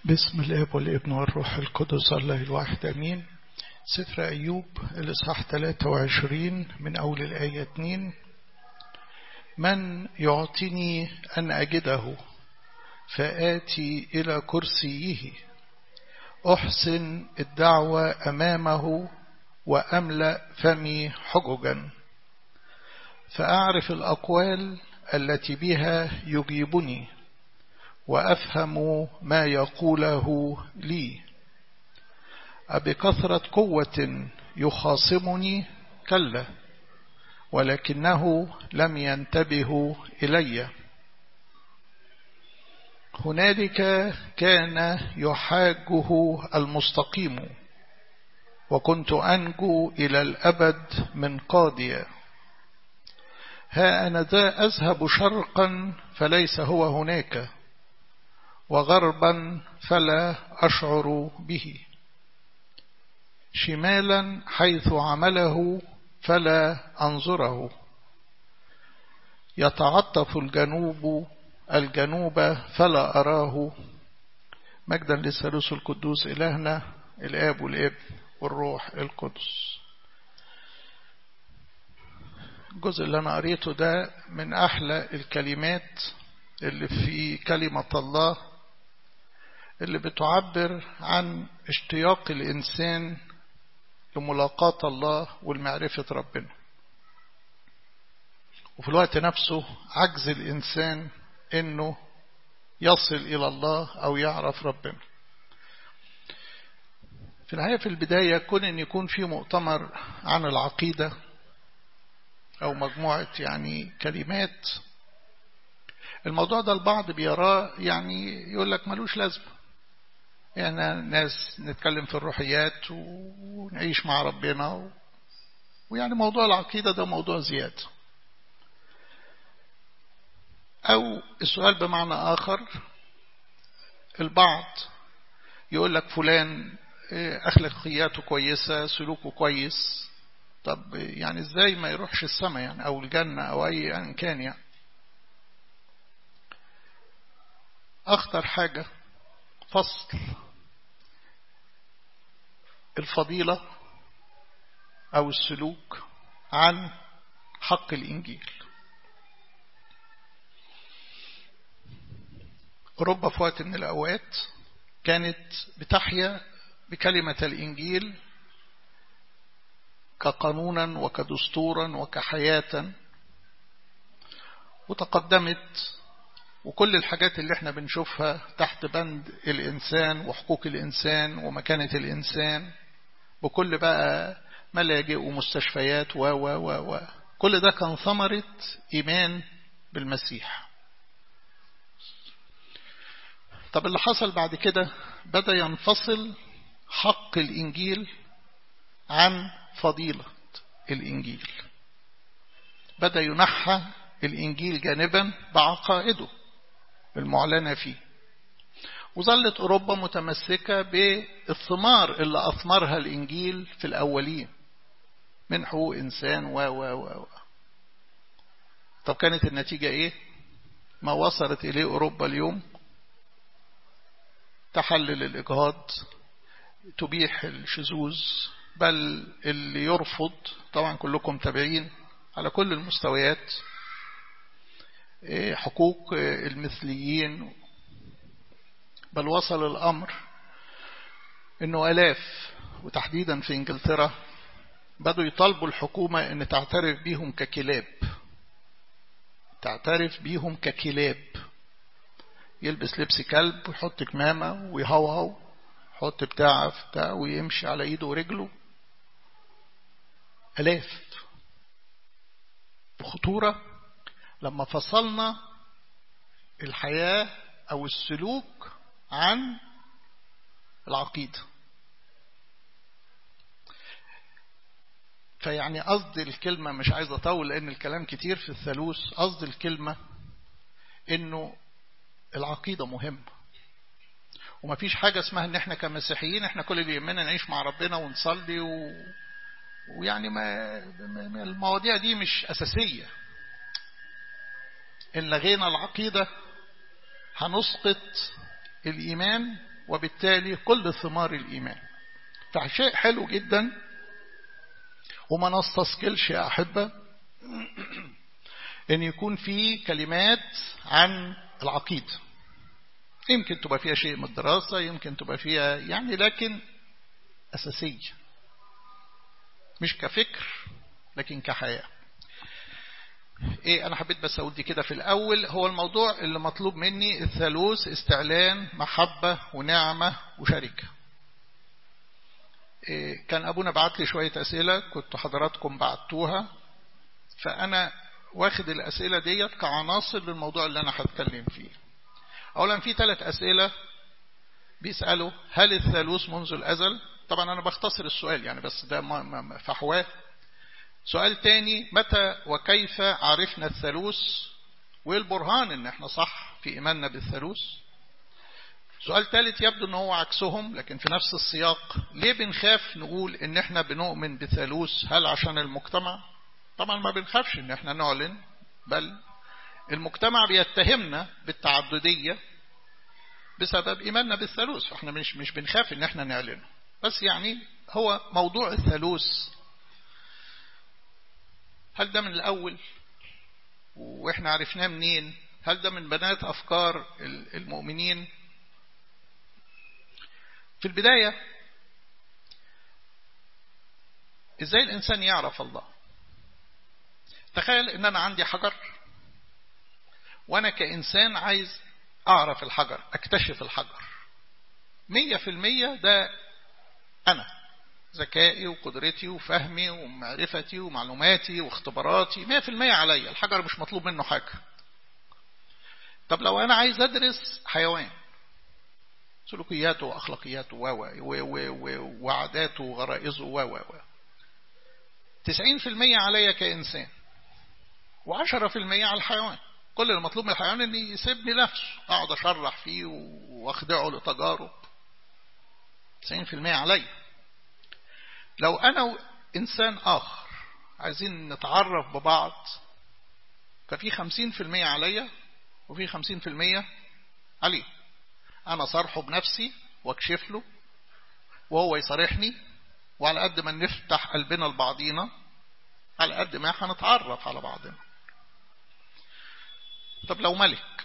باسم الاب والابن والروح القدس الله الواحد امين سفر ايوب الاصحاح 23 من اول الايه 2 من يعطيني ان اجده فاتي الى كرسيه احسن الدعوه امامه واملا فمي حججا فاعرف الاقوال التي بها يجيبني وأفهم ما يقوله لي أبكثرة قوة يخاصمني كلا ولكنه لم ينتبه إلي هنالك كان يحاجه المستقيم وكنت أنجو إلى الأبد من قاضية ها أنا ذا أذهب شرقا فليس هو هناك وغربا فلا أشعر به شمالا حيث عمله فلا أنظره يتعطف الجنوب الجنوب فلا أراه مجدا للثالوث القدوس إلهنا الآب والابن والروح القدس الجزء اللي أنا قريته ده من أحلى الكلمات اللي في كلمة الله اللي بتعبر عن اشتياق الإنسان لملاقاة الله والمعرفة ربنا وفي الوقت نفسه عجز الإنسان إنه يصل إلى الله أو يعرف ربنا في الحقيقة في البداية كون أن يكون في مؤتمر عن العقيدة أو مجموعة يعني كلمات الموضوع ده البعض بيراه يعني يقول لك ملوش لازمة يعني ناس نتكلم في الروحيات ونعيش مع ربنا و... ويعني موضوع العقيدة ده موضوع زيادة أو السؤال بمعنى آخر البعض يقول لك فلان أخلاقياته كويسة سلوكه كويس طب يعني ازاي ما يروحش السماء يعني أو الجنة أو أي أن كان يعني أخطر حاجة فصل الفضيلة أو السلوك عن حق الإنجيل أوروبا في وقت من الأوقات كانت بتحيا بكلمة الإنجيل كقانونا وكدستورا وكحياة وتقدمت وكل الحاجات اللي احنا بنشوفها تحت بند الإنسان وحقوق الإنسان ومكانة الإنسان بكل بقى ملاجئ ومستشفيات و و و و كل ده كان ثمرة إيمان بالمسيح طب اللي حصل بعد كده بدأ ينفصل حق الإنجيل عن فضيلة الإنجيل بدأ ينحى الإنجيل جانبا بعقائده المعلنة فيه وظلت أوروبا متمسكة بالثمار اللي أثمرها الإنجيل في الأولين من حقوق إنسان و و و طب كانت النتيجة إيه؟ ما وصلت إليه أوروبا اليوم تحلل الإجهاض تبيح الشذوذ بل اللي يرفض طبعا كلكم تابعين على كل المستويات حقوق المثليين بل وصل الأمر أنه ألاف وتحديدا في إنجلترا بدوا يطالبوا الحكومة أن تعترف بيهم ككلاب تعترف بيهم ككلاب يلبس لبس كلب ويحط كمامة ويهوهو يحط بتاع بتاع ويمشي على ايده ورجله ألاف بخطورة لما فصلنا الحياة أو السلوك عن العقيدة فيعني قصد الكلمة مش عايز أطول لأن الكلام كتير في الثالوث قصد الكلمة إنه العقيدة مهمة وما فيش حاجة اسمها إن إحنا كمسيحيين إحنا كل اللي يهمنا نعيش مع ربنا ونصلي و... ويعني ما المواضيع دي مش أساسية إن لغينا العقيدة هنسقط الإيمان وبالتالي كل ثمار الإيمان فشيء حلو جدا وما نستثقلش يا أحبة أن يكون في كلمات عن العقيدة يمكن تبقى فيها شيء من الدراسة يمكن تبقى فيها يعني لكن أساسية مش كفكر لكن كحياة ايه انا حبيت بس اقول دي كده في الاول هو الموضوع اللي مطلوب مني الثالوث استعلان محبة ونعمة وشركة إيه كان ابونا بعت لي شوية اسئلة كنت حضراتكم بعتوها فانا واخد الاسئلة ديت كعناصر للموضوع اللي انا هتكلم فيه اولا في ثلاث اسئلة بيسألوا هل الثالوث منذ الازل طبعا انا بختصر السؤال يعني بس ده فحواه سؤال تاني متى وكيف عرفنا الثالوث وايه البرهان ان احنا صح في ايماننا بالثالوث سؤال ثالث يبدو ان هو عكسهم لكن في نفس السياق ليه بنخاف نقول ان احنا بنؤمن بالثالوث هل عشان المجتمع طبعا ما بنخافش ان احنا نعلن بل المجتمع بيتهمنا بالتعددية بسبب ايماننا بالثالوث فاحنا مش مش بنخاف ان احنا نعلنه بس يعني هو موضوع الثالوث هل ده من الأول وإحنا عرفناه منين هل ده من بنات أفكار المؤمنين في البداية إزاي الإنسان يعرف الله تخيل إن أنا عندي حجر وأنا كإنسان عايز أعرف الحجر أكتشف الحجر مية في المية ده أنا ذكائي وقدرتي وفهمي ومعرفتي ومعلوماتي واختباراتي مية في المية عليا الحجر مش مطلوب منه حاجة طب لو أنا عايز أدرس حيوان سلوكياته وأخلاقياته و وعاداته وغرائزه و و و تسعين في المية عليا كإنسان وعشرة في المية على الحيوان كل المطلوب من الحيوان أن يسيبني نفسه أقعد أشرح فيه وأخدعه لتجارب تسعين في المية عليا لو أنا إنسان آخر عايزين نتعرف ببعض ففي خمسين في المية عليا وفي خمسين في المية عليه أنا صرحه بنفسي واكشف له وهو يصارحني وعلى قد ما نفتح قلبنا لبعضينا على قد ما هنتعرف على بعضنا طب لو ملك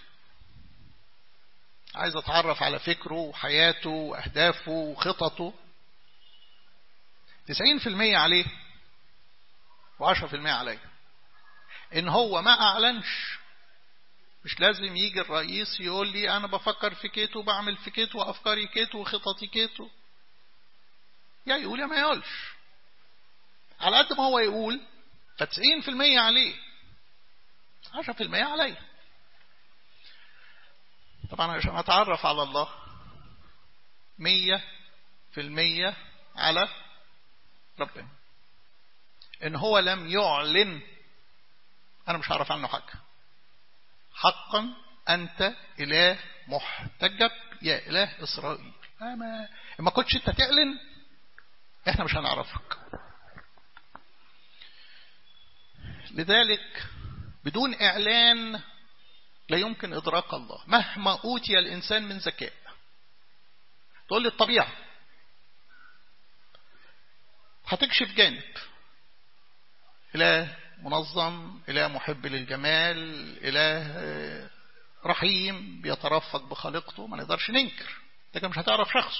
عايز اتعرف على فكره وحياته واهدافه وخططه تسعين في المية عليه وعشرة في المية عليه ان هو ما اعلنش مش لازم يجي الرئيس يقول لي انا بفكر في كيتو بعمل في كيتو وافكاري كيتو وخططي كيتو يا يقول يا ما يقولش على قد ما هو يقول فتسعين في المية عليه عشرة في المية عليه طبعا عشان اتعرف على الله مية في المية على ربنا ان هو لم يعلن انا مش هعرف عنه حاجة حقا انت اله محتجب يا اله اسرائيل ما ما كنتش انت تعلن احنا مش هنعرفك لذلك بدون اعلان لا يمكن ادراك الله مهما اوتي الانسان من ذكاء تقول لي الطبيعه هتكشف جانب إله منظم إله محب للجمال إله رحيم بيترفق بخالقته ما نقدرش ننكر لكن مش هتعرف شخصه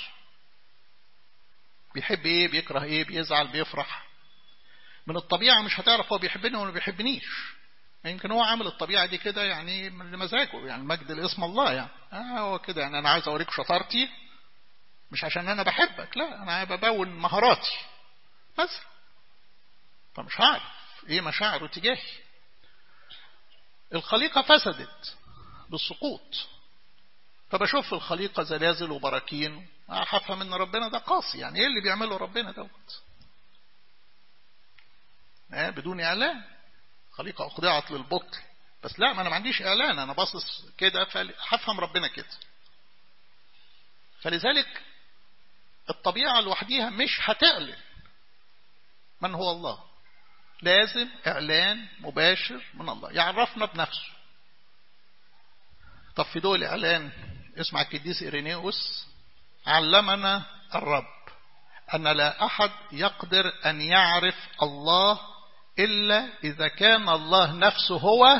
بيحب ايه بيكره ايه بيزعل بيفرح من الطبيعة مش هتعرف هو بيحبني ولا بيحبنيش يمكن هو عامل الطبيعة دي كده يعني لمزاجه يعني مجد لاسم الله يعني آه هو كده يعني أنا عايز أوريك شطارتي مش عشان أنا بحبك لا أنا ببون مهاراتي بس فمش عارف ايه مشاعره تجاهي الخليقة فسدت بالسقوط فبشوف في الخليقة زلازل وبراكين هفهم ان ربنا ده قاسي يعني ايه اللي بيعمله ربنا دوت آه بدون اعلان خليقة اخضعت للبطل بس لا ما انا ما عنديش اعلان انا باصص كده فهفهم ربنا كده فلذلك الطبيعة لوحديها مش هتعلن من هو الله لازم إعلان مباشر من الله يعرفنا بنفسه طب في دول إعلان اسمع القديس إيرينيوس علمنا الرب أن لا أحد يقدر أن يعرف الله إلا إذا كان الله نفسه هو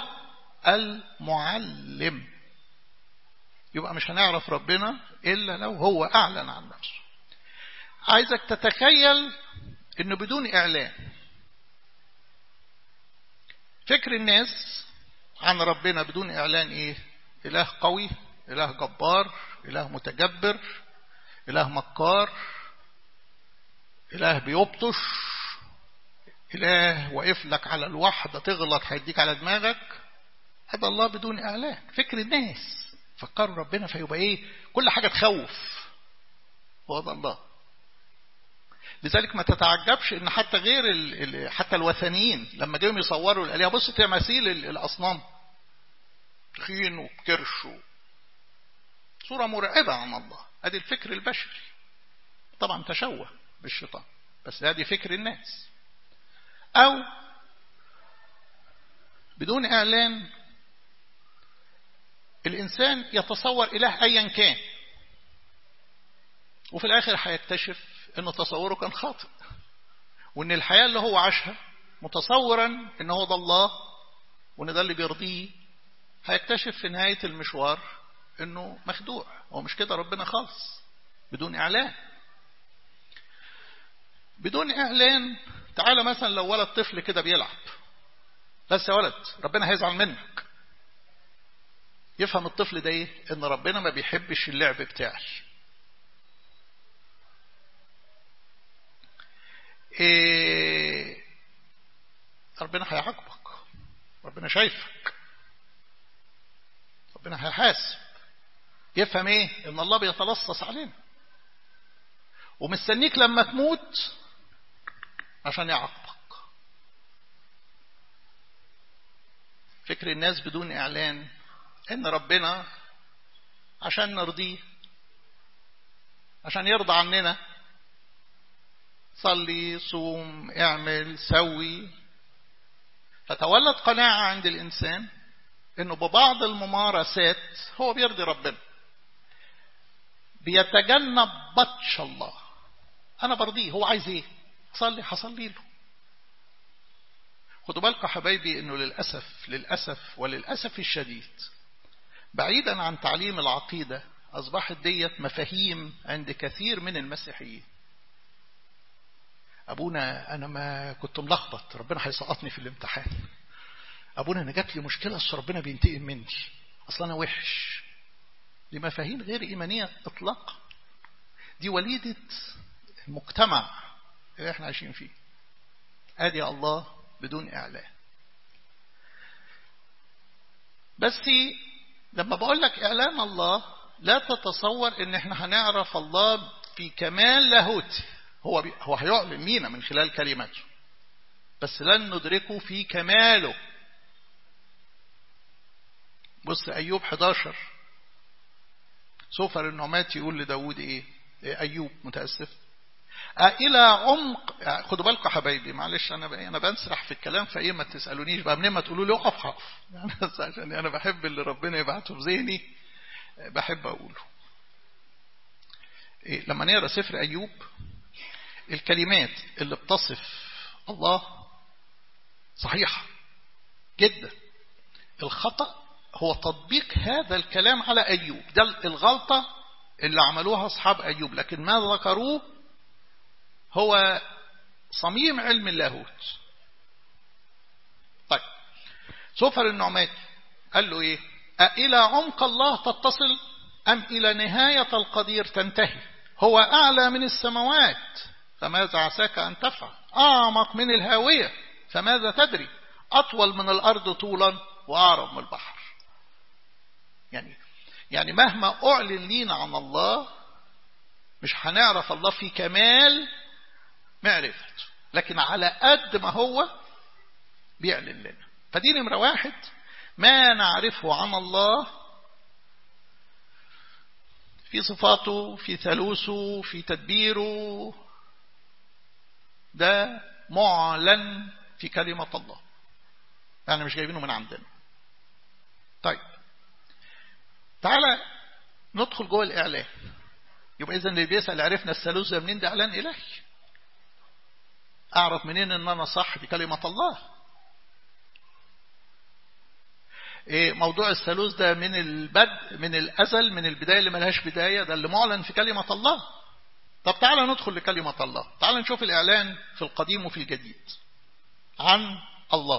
المعلم يبقى مش هنعرف ربنا إلا لو هو أعلن عن نفسه عايزك تتخيل أنه بدون إعلان فكر الناس عن ربنا بدون إعلان إيه إله قوي إله جبار إله متجبر إله مكار إله بيبطش إله واقف لك على الوحدة تغلط هيديك على دماغك هذا الله بدون إعلان فكر الناس فكروا ربنا فيبقى إيه كل حاجة تخوف هو ده الله لذلك ما تتعجبش ان حتى غير ال ال حتى الوثنيين لما جايهم يصوروا الالهه بص تماثيل الاصنام تخين وبكرش صوره مرعبه عن الله ادي الفكر البشري طبعا تشوه بالشيطان بس ادي فكر الناس او بدون اعلان الانسان يتصور اله ايا كان وفي الاخر هيكتشف ان تصوره كان خاطئ وان الحياة اللي هو عاشها متصورا ان هو ده الله وان ده اللي بيرضيه هيكتشف في نهاية المشوار انه مخدوع هو مش كده ربنا خالص بدون اعلان بدون اعلان تعالى مثلا لو ولد طفل كده بيلعب بس يا ولد ربنا هيزعل منك يفهم الطفل ده ايه ان ربنا ما بيحبش اللعب بتاعي إيه ربنا هيعاقبك ربنا شايفك ربنا هيحاسب يفهم ايه ان الله بيتلصص علينا ومستنيك لما تموت عشان يعاقبك فكر الناس بدون اعلان ان ربنا عشان نرضيه عشان يرضى عننا صلي صوم اعمل سوي فتولد قناعة عند الإنسان أنه ببعض الممارسات هو بيرضي ربنا بيتجنب بطش الله أنا برضيه هو عايز إيه صلي هصلي له خدوا بالكم حبايبي أنه للأسف للأسف وللأسف الشديد بعيدا عن تعليم العقيدة أصبحت ديت مفاهيم عند كثير من المسيحيين أبونا أنا ما كنت ملخبط ربنا هيسقطني في الامتحان أبونا أنا جات لي مشكلة بس ربنا بينتقم مني أصلا أنا وحش دي مفاهيم غير إيمانية إطلاقا دي وليدة المجتمع اللي احنا عايشين فيه آدي الله بدون إعلان بس لما بقول لك إعلان الله لا تتصور إن احنا هنعرف الله في كمال لاهوتي هو بي هو هيعلن لينا من خلال كلماته بس لن ندركه في كماله بص أيوب 11 سوفر النعمات يقول لداود إيه؟, إيه أيوب متأسف إلى عمق خدوا بالكم حبايبي معلش أنا أنا بنسرح في الكلام فإيه ما تسألونيش بقى منين ما تقولوا لي أقف هقف يعني بس عشان أنا بحب اللي ربنا يبعته في ذهني بحب أقوله إيه لما نقرا سفر أيوب الكلمات اللي بتصف الله صحيحة جدا الخطأ هو تطبيق هذا الكلام على أيوب ده الغلطة اللي عملوها أصحاب أيوب لكن ما ذكروه هو صميم علم اللاهوت طيب سفر النعمان قال له ايه أإلى عمق الله تتصل أم إلى نهاية القدير تنتهي هو أعلى من السماوات فماذا عساك أن تفعل أعمق من الهاوية فماذا تدري أطول من الأرض طولا وأعرض من البحر يعني يعني مهما أعلن لينا عن الله مش هنعرف الله في كمال معرفته لكن على قد ما هو بيعلن لنا فدي نمرة واحد ما نعرفه عن الله في صفاته في ثالوثه في تدبيره ده معلن في كلمة الله يعني مش جايبينه من عندنا طيب تعالى ندخل جوه الإعلان يبقى إذا اللي بيسأل عرفنا الثالوث ده منين ده إعلان إلهي أعرف منين إن أنا صح دي كلمة الله إيه موضوع الثالوث ده من البدء من الأزل من البداية اللي ملهاش بداية ده اللي معلن في كلمة الله طب تعالى ندخل لكلمة الله تعالى نشوف الإعلان في القديم وفي الجديد عن الله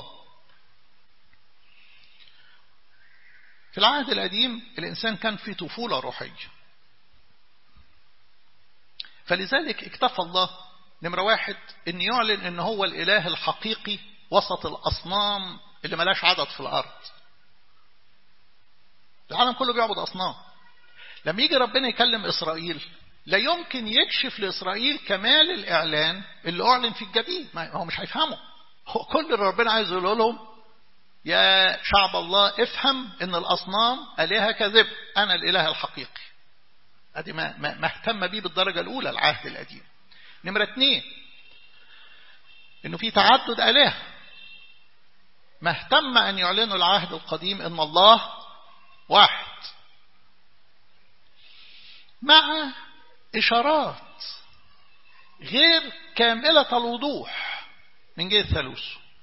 في العهد القديم الإنسان كان في طفولة روحية فلذلك اكتفى الله نمرة واحد ان يعلن ان هو الاله الحقيقي وسط الاصنام اللي ملاش عدد في الارض العالم كله بيعبد اصنام لما يجي ربنا يكلم اسرائيل لا يمكن يكشف لاسرائيل كمال الاعلان اللي اعلن في الجديد ما هو مش هيفهمه هو كل اللي ربنا عايز يقول لهم يا شعب الله افهم ان الاصنام الهه كذب انا الاله الحقيقي ادي ما, ما, ما اهتم بيه بالدرجه الاولى العهد القديم نمرة اثنين انه في تعدد آلهة ما اهتم ان يعلنوا العهد القديم ان الله واحد مع اشارات غير كاملة الوضوح من جهة ثالوث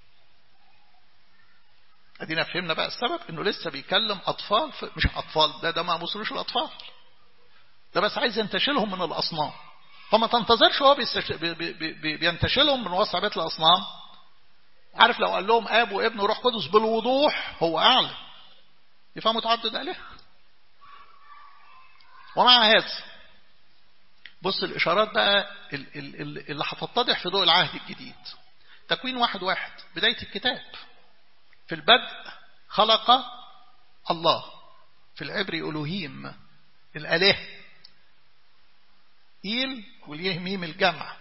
ادينا فهمنا بقى السبب انه لسه بيكلم اطفال مش اطفال ده ده ما وصلوش الاطفال ده بس عايز ينتشلهم من الاصنام فما تنتظرش هو بينتشلهم من وسع بيت الأصنام عارف لو قال لهم أب وابن وروح قدس بالوضوح هو أعلى يفهموا تعدد آلهة ومع هذا بص الإشارات بقى اللي هتتضح في ضوء العهد الجديد تكوين واحد واحد بداية الكتاب في البدء خلق الله في العبري ألوهيم الآلهة إيل واليه ميم الجمع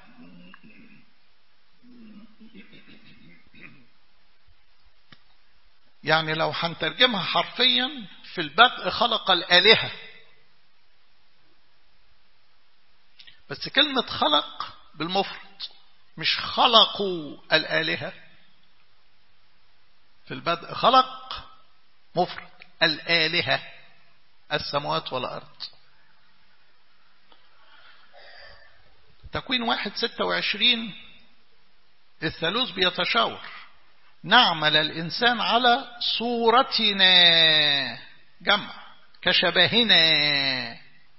يعني لو هنترجمها حرفيا في البدء خلق الآلهة بس كلمة خلق بالمفرد مش خلقوا الآلهة في البدء خلق مفرد الآلهة السماوات والأرض تكوين واحد ستة وعشرين الثالوث بيتشاور نعمل الإنسان على صورتنا جمع كشبهنا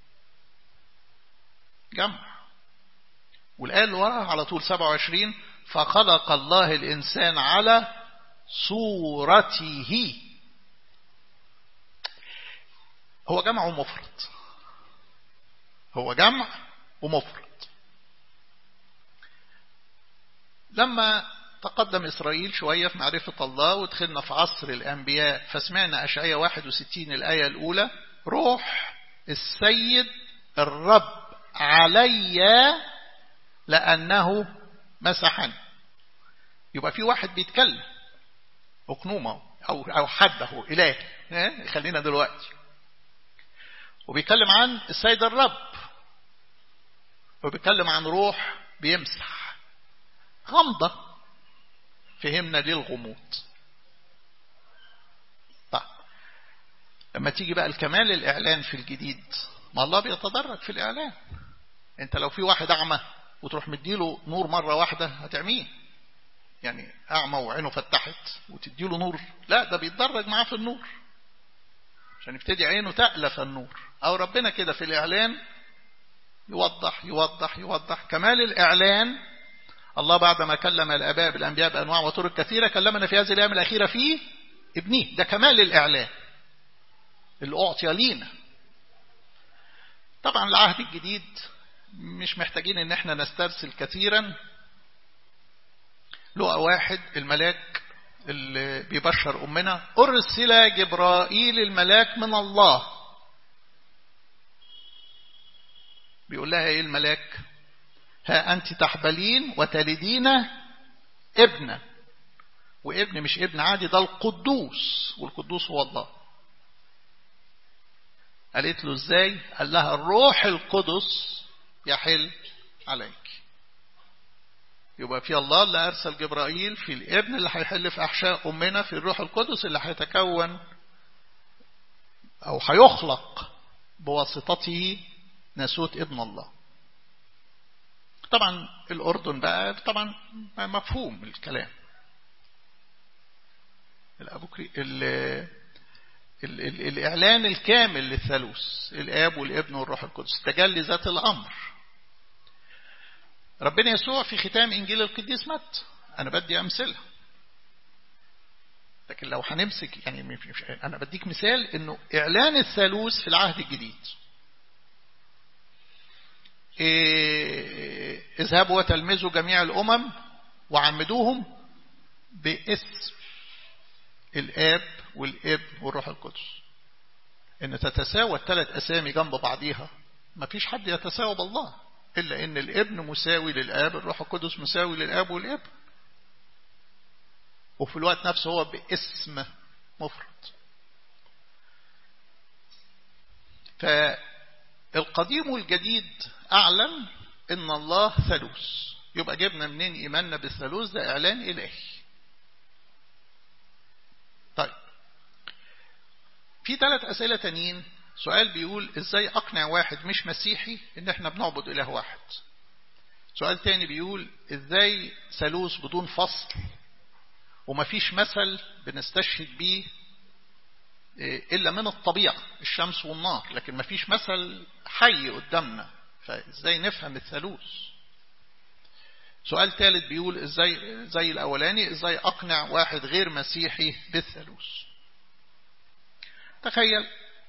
جمع والآية اللي وراها على طول سبعة وعشرين فخلق الله الإنسان على صورته هو جمع ومفرد هو جمع ومفرد لما تقدم إسرائيل شوية في معرفة الله ودخلنا في عصر الأنبياء فسمعنا أشعية 61 الآية الأولى روح السيد الرب علي لأنه مسحني يبقى في واحد بيتكلم أقنومه أو أو حد أهو إله خلينا دلوقتي وبيتكلم عن السيد الرب وبيتكلم عن روح بيمسح غمضة فهمنا ليه الغموض طيب لما تيجي بقى الكمال الإعلان في الجديد ما الله بيتدرج في الإعلان انت لو في واحد أعمى وتروح مديله نور مرة واحدة هتعميه يعني أعمى وعينه فتحت وتديله نور لا ده بيتدرج معاه في النور عشان يبتدي عينه تألف النور أو ربنا كده في الإعلان يوضح يوضح يوضح كمال الإعلان الله بعدما كلم الآباء بالأنبياء بأنواع وطرق كثيرة كلمنا في هذه الأيام الأخيرة في ابنه ده كمال الإعلان اللي أعطي لينا طبعا العهد الجديد مش محتاجين ان احنا نسترسل كثيرا لقى واحد الملاك اللي بيبشر أمنا أرسل جبرائيل الملاك من الله بيقول لها ايه الملاك ها أنت تحبلين وتلدين ابنا وابن مش ابن عادي ده القدوس والقدوس هو الله قالت له ازاي قال لها الروح القدس يحل عليك يبقى في الله اللي أرسل جبرائيل في الابن اللي هيحل في أحشاء أمنا في الروح القدس اللي هيتكون أو هيخلق بواسطته ناسوت ابن الله طبعا الأردن بقى طبعا مفهوم الكلام الأبوكري ال ال ال الإعلان الكامل للثالوث الآب والابن والروح القدس تجلي ذات الأمر ربنا يسوع في ختام إنجيل القديس مات أنا بدي أمثلة لكن لو هنمسك يعني أنا بديك مثال إنه إعلان الثالوث في العهد الجديد إيه اذهبوا وتلمذوا جميع الأمم وعمدوهم باسم الآب والابن والروح القدس إن تتساوى الثلاث أسامي جنب بعضيها ما فيش حد يتساوى بالله إلا إن الابن مساوي للآب الروح القدس مساوي للآب والابن وفي الوقت نفسه هو باسم مفرد فالقديم والجديد أعلن إن الله ثالوث يبقى جبنا منين إيماننا بالثالوث ده إعلان إلهي طيب في ثلاث أسئلة تانيين سؤال بيقول إزاي أقنع واحد مش مسيحي إن إحنا بنعبد إله واحد سؤال تاني بيقول إزاي ثالوث بدون فصل ومفيش مثل بنستشهد بيه إلا من الطبيعة الشمس والنار لكن مفيش مثل حي قدامنا فإزاي نفهم الثالوث سؤال ثالث بيقول إزاي زي الأولاني إزاي أقنع واحد غير مسيحي بالثالوث تخيل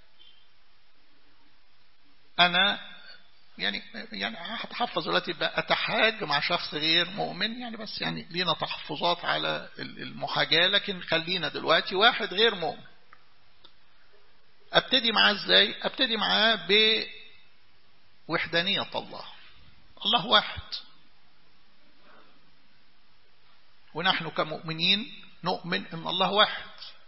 أنا يعني يعني هتحفظ دلوقتي بقى أتحاج مع شخص غير مؤمن يعني بس يعني لينا تحفظات على المحاجاة لكن خلينا دلوقتي واحد غير مؤمن ابتدي معاه ازاي ابتدي معاه بوحدانية الله الله واحد ونحن كمؤمنين نؤمن ان الله واحد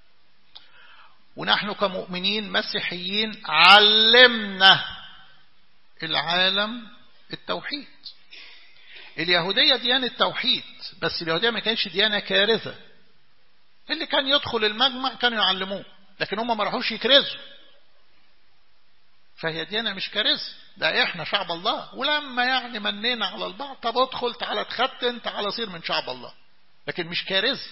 ونحن كمؤمنين مسيحيين علمنا العالم التوحيد اليهودية ديانة توحيد بس اليهودية ما كانش ديانة كارثة اللي كان يدخل المجمع كانوا يعلموه لكن هم ما راحوش يكرزوا فهي ديانة مش كارثة ده احنا شعب الله ولما يعني منينا على البعض طب ادخل تعالى اتختن تعالى صير من شعب الله لكن مش كارثة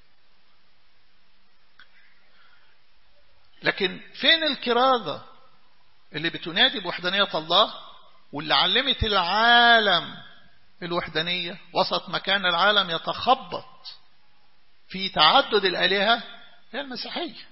لكن فين الكرازة اللي بتنادي بوحدانية الله واللي علمت العالم الوحدانية وسط مكان العالم يتخبط في تعدد الآلهة هي المسيحية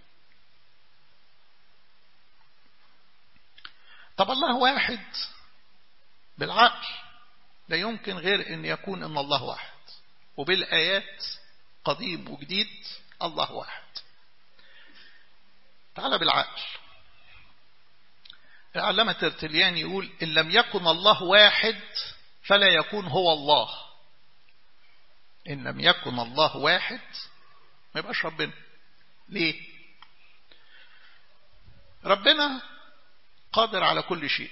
طب الله واحد بالعقل لا يمكن غير أن يكون أن الله واحد وبالآيات قديم وجديد الله واحد تعال بالعقل العلامة ترتليان يقول إن لم يكن الله واحد فلا يكون هو الله إن لم يكن الله واحد ما يبقاش ربنا ليه ربنا قادر على كل شيء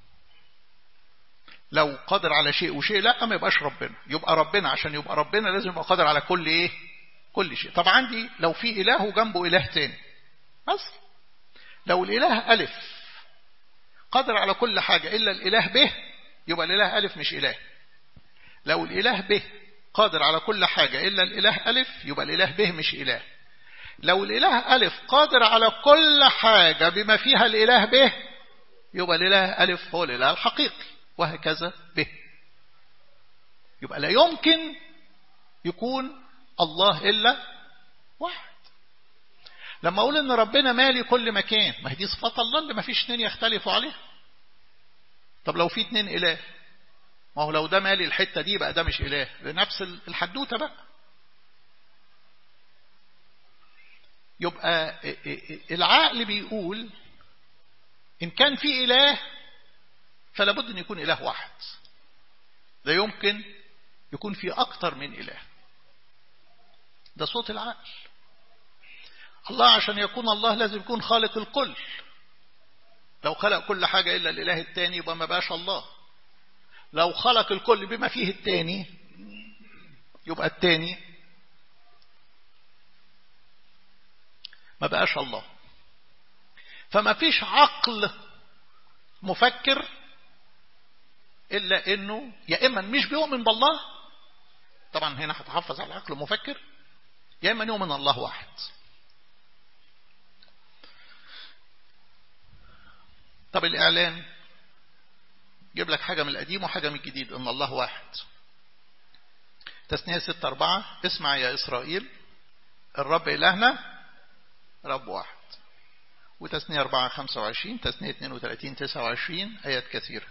لو قادر على شيء وشيء لا ما يبقاش ربنا يبقى ربنا عشان يبقى ربنا لازم يبقى قادر على كل ايه كل شيء طب عندي لو في اله وجنبه اله تاني بس لو الاله الف قادر على كل حاجة الا الاله به يبقى الاله الف مش اله لو الاله به قادر على كل حاجة الا الاله الف يبقى الاله به مش اله لو الاله الف قادر على كل حاجة بما فيها الاله به يبقى الاله الف هو الاله الحقيقي وهكذا به يبقى لا يمكن يكون الله إلا واحد لما أقول إن ربنا مالي كل مكان ما هي دي صفات الله اللي ما فيش اتنين يختلفوا عليها طب لو في اتنين إله ما هو لو ده مالي الحتة دي بقى ده مش إله لنفس الحدوتة بقى يبقى العقل بيقول إن كان في إله فلا بد أن يكون إله واحد لا يمكن يكون في أكتر من إله ده صوت العقل الله عشان يكون الله لازم يكون خالق الكل لو خلق كل حاجة إلا الإله التاني يبقى ما بقاش الله لو خلق الكل بما فيه التاني يبقى التاني ما بقاش الله فما فيش عقل مفكر إلا إنه يا إما مش بيؤمن بالله طبعا هنا هتحفظ على العقل المفكر يا إما يؤمن الله واحد طب الإعلان جيب لك حاجة من القديم وحاجة من الجديد إن الله واحد تثنية ستة أربعة اسمع يا إسرائيل الرب إلهنا رب واحد وتثنية أربعة خمسة وعشرين تثنية اثنين وثلاثين تسعة وعشرين آيات كثيرة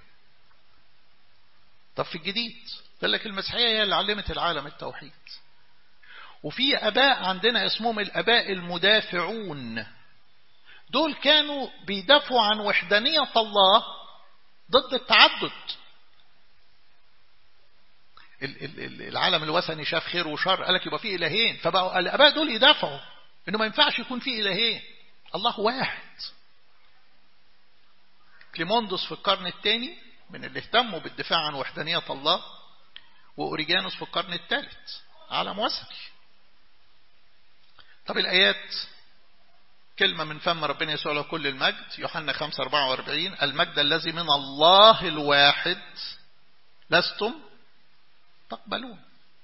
طب في الجديد قال لك المسيحية هي اللي علمت العالم التوحيد وفي أباء عندنا اسمهم الأباء المدافعون دول كانوا بيدافعوا عن وحدانية الله ضد التعدد العالم الوثني شاف خير وشر قال لك يبقى في إلهين فبقوا الآباء دول يدافعوا إنه ما ينفعش يكون في إلهين الله واحد كليموندوس في القرن الثاني من اللي اهتموا بالدفاع عن وحدانية الله وأوريجانوس في القرن الثالث عالم وثني طب الآيات كلمة من فم ربنا يسوع له كل المجد يوحنا 5 44 المجد الذي من الله الواحد لستم تقبلون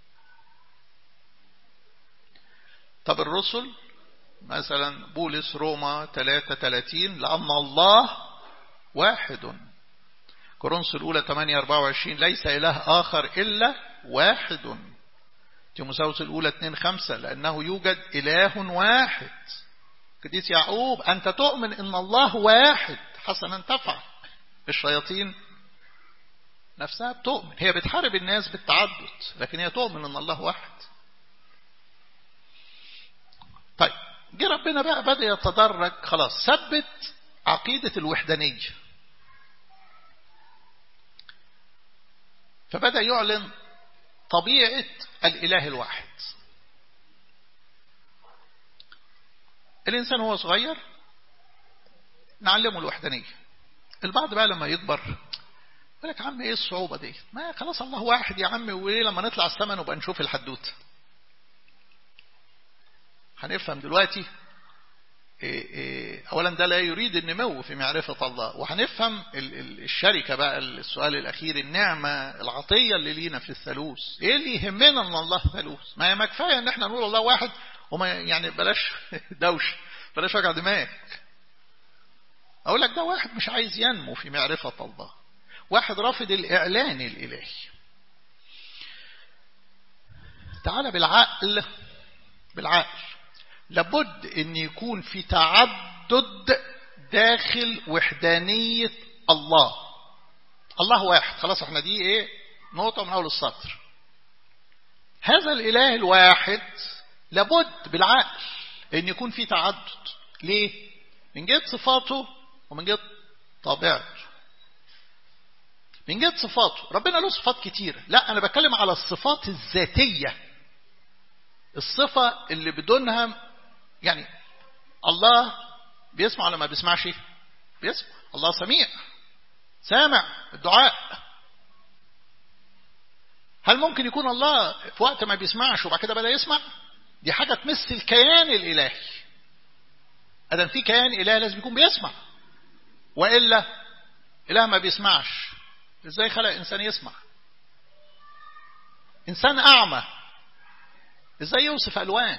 طب الرسل مثلا بولس روما 33 لأن الله واحد كورنثوس الأولى 8 24 ليس إله آخر إلا واحد تيموساوس الأولى 2 5 لأنه يوجد إله واحد قديس يعقوب أنت تؤمن إن الله واحد حسنا تفعل الشياطين نفسها بتؤمن هي بتحارب الناس بالتعدد لكن هي تؤمن إن الله واحد طيب جه ربنا بقى بدأ يتدرج خلاص ثبت عقيدة الوحدانية فبدأ يعلن طبيعة الإله الواحد الإنسان هو صغير نعلمه الوحدانية البعض بقى لما يكبر يقول لك عم ايه الصعوبة دي ما خلاص الله واحد يا عم وايه لما نطلع السماء نبقى نشوف الحدوته هنفهم دلوقتي إيه إيه اولا ده لا يريد النمو في معرفة الله وهنفهم الشركة بقى السؤال الاخير النعمة العطية اللي لينا في الثالوث ايه اللي يهمنا ان الله ثالوث ما هي ما كفاية ان احنا نقول الله واحد وما يعني بلاش دوش بلاش وجع دماغ اقول لك ده واحد مش عايز ينمو في معرفة الله واحد رافض الاعلان الالهي تعال بالعقل بالعقل لابد ان يكون في تعدد داخل وحدانية الله الله واحد خلاص احنا دي ايه نقطة من اول السطر هذا الاله الواحد لابد بالعقل ان يكون في تعدد ليه من جهة صفاته ومن جهة طبيعته من جهة صفاته ربنا له صفات كتيرة لا انا بتكلم على الصفات الذاتية الصفة اللي بدونها يعني الله بيسمع ولا ما بيسمعش بيسمع الله سميع سامع الدعاء هل ممكن يكون الله في وقت ما بيسمعش وبعد كده بدأ يسمع دي حاجة تمس الكيان الإلهي أدم في كيان إله لازم يكون بيسمع وإلا إله ما بيسمعش إزاي خلق إنسان يسمع إنسان أعمى إزاي يوصف ألوان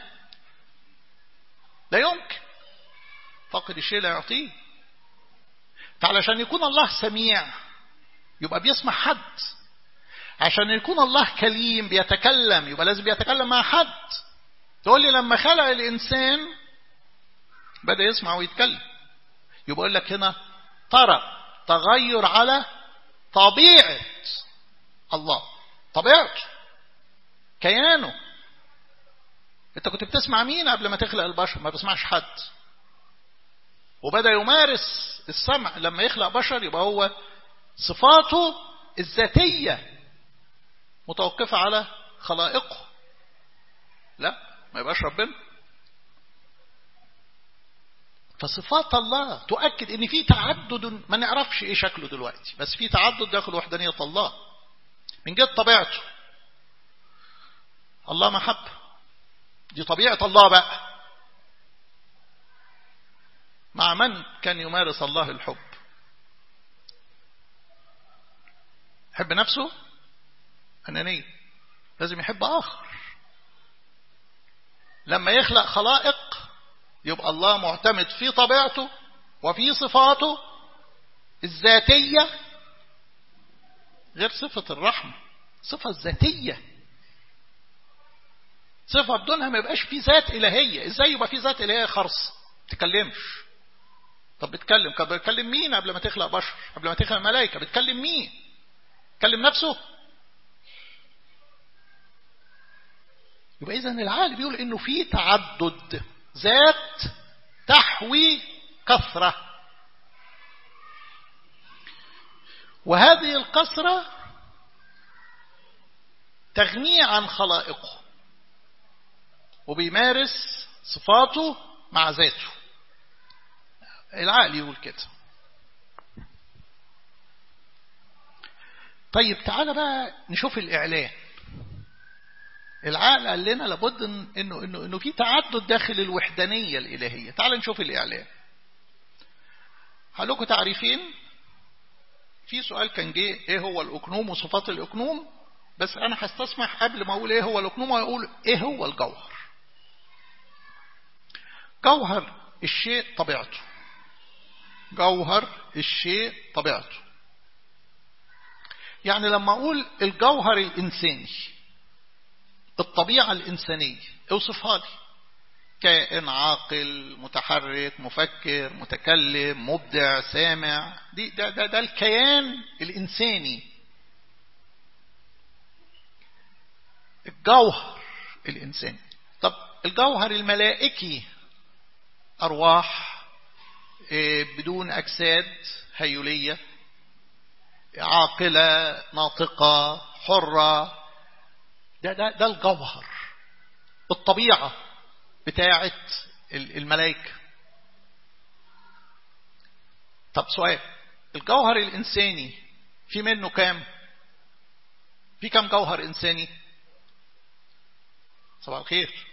لا يمكن فقد الشيء لا يعطيه فعلشان يكون الله سميع يبقى بيسمع حد عشان يكون الله كليم بيتكلم يبقى لازم بيتكلم مع حد تقول لي لما خلق الإنسان بدأ يسمع ويتكلم يبقى يقول لك هنا ترى تغير على طبيعة الله طبيعته كيانه انت كنت بتسمع مين قبل ما تخلق البشر ما بسمعش حد وبدأ يمارس السمع لما يخلق بشر يبقى هو صفاته الذاتية متوقفة على خلائقه لا ما يبقاش ربنا فصفات الله تؤكد ان في تعدد ما نعرفش ايه شكله دلوقتي بس في تعدد داخل وحدانية الله من جهة طبيعته الله محبة دي طبيعة الله بقى مع من كان يمارس الله الحب يحب نفسه أنانية لازم يحب آخر لما يخلق خلائق يبقى الله معتمد في طبيعته وفي صفاته الذاتية غير صفة الرحمة صفة ذاتية صفة بدونها ما يبقاش في ذات إلهية إزاي يبقى في ذات إلهية خرص تكلمش طب بتكلم طب بتكلم مين قبل ما تخلق بشر قبل ما تخلق ملائكة بتكلم مين تكلم نفسه يبقى إذا العقل بيقول إنه في تعدد ذات تحوي كثرة وهذه الكثرة تغنيه عن خلائقه وبيمارس صفاته مع ذاته العقل يقول كده طيب تعالى بقى نشوف الإعلان العقل قال لنا لابد انه انه انه في تعدد داخل الوحدانيه الالهيه تعال نشوف الاعلان هقول تعريفين في سؤال كان جه ايه هو الاقنوم وصفات الاقنوم بس انا هستسمح قبل ما اقول ايه هو الاقنوم واقول ايه هو الجوهر جوهر الشيء طبيعته جوهر الشيء طبيعته يعني لما اقول الجوهر الانساني الطبيعة الإنسانية اوصفها لي كائن عاقل متحرك مفكر متكلم مبدع سامع دي ده, ده, ده الكيان الإنساني الجوهر الإنساني طب الجوهر الملائكي أرواح بدون أجساد هيولية عاقلة ناطقة حرة ده, ده, ده الجوهر الطبيعة بتاعة الملائكة طب سؤال الجوهر الإنساني في منه كام في كام جوهر إنساني صباح الخير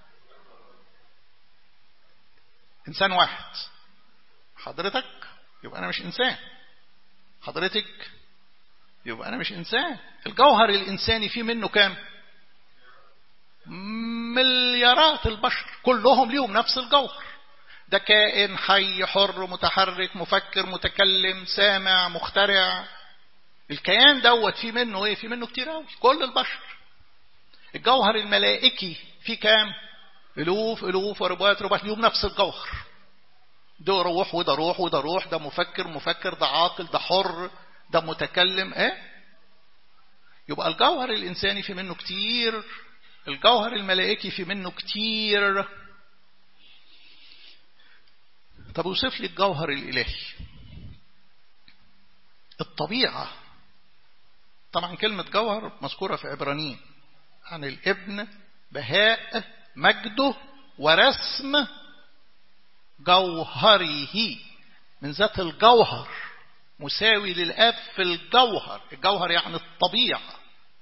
إنسان واحد حضرتك يبقى أنا مش إنسان حضرتك يبقى أنا مش إنسان الجوهر الإنساني في منه كام مليارات البشر كلهم ليهم نفس الجوهر ده كائن حي حر متحرك مفكر متكلم سامع مخترع الكيان دوت في منه ايه في منه كتير قوي كل البشر الجوهر الملائكي في كام الوف الوف وربوات ربوات ليهم نفس الجوهر ده روح وده روح وده روح ده مفكر مفكر ده عاقل ده حر ده متكلم ايه يبقى الجوهر الانساني في منه كتير الجوهر الملائكي في منه كتير طب اوصف لي الجوهر الإلهي الطبيعة طبعا كلمة جوهر مذكورة في عبرانيين عن الابن بهاء مجده ورسم جوهره من ذات الجوهر مساوي للآب في الجوهر الجوهر يعني الطبيعة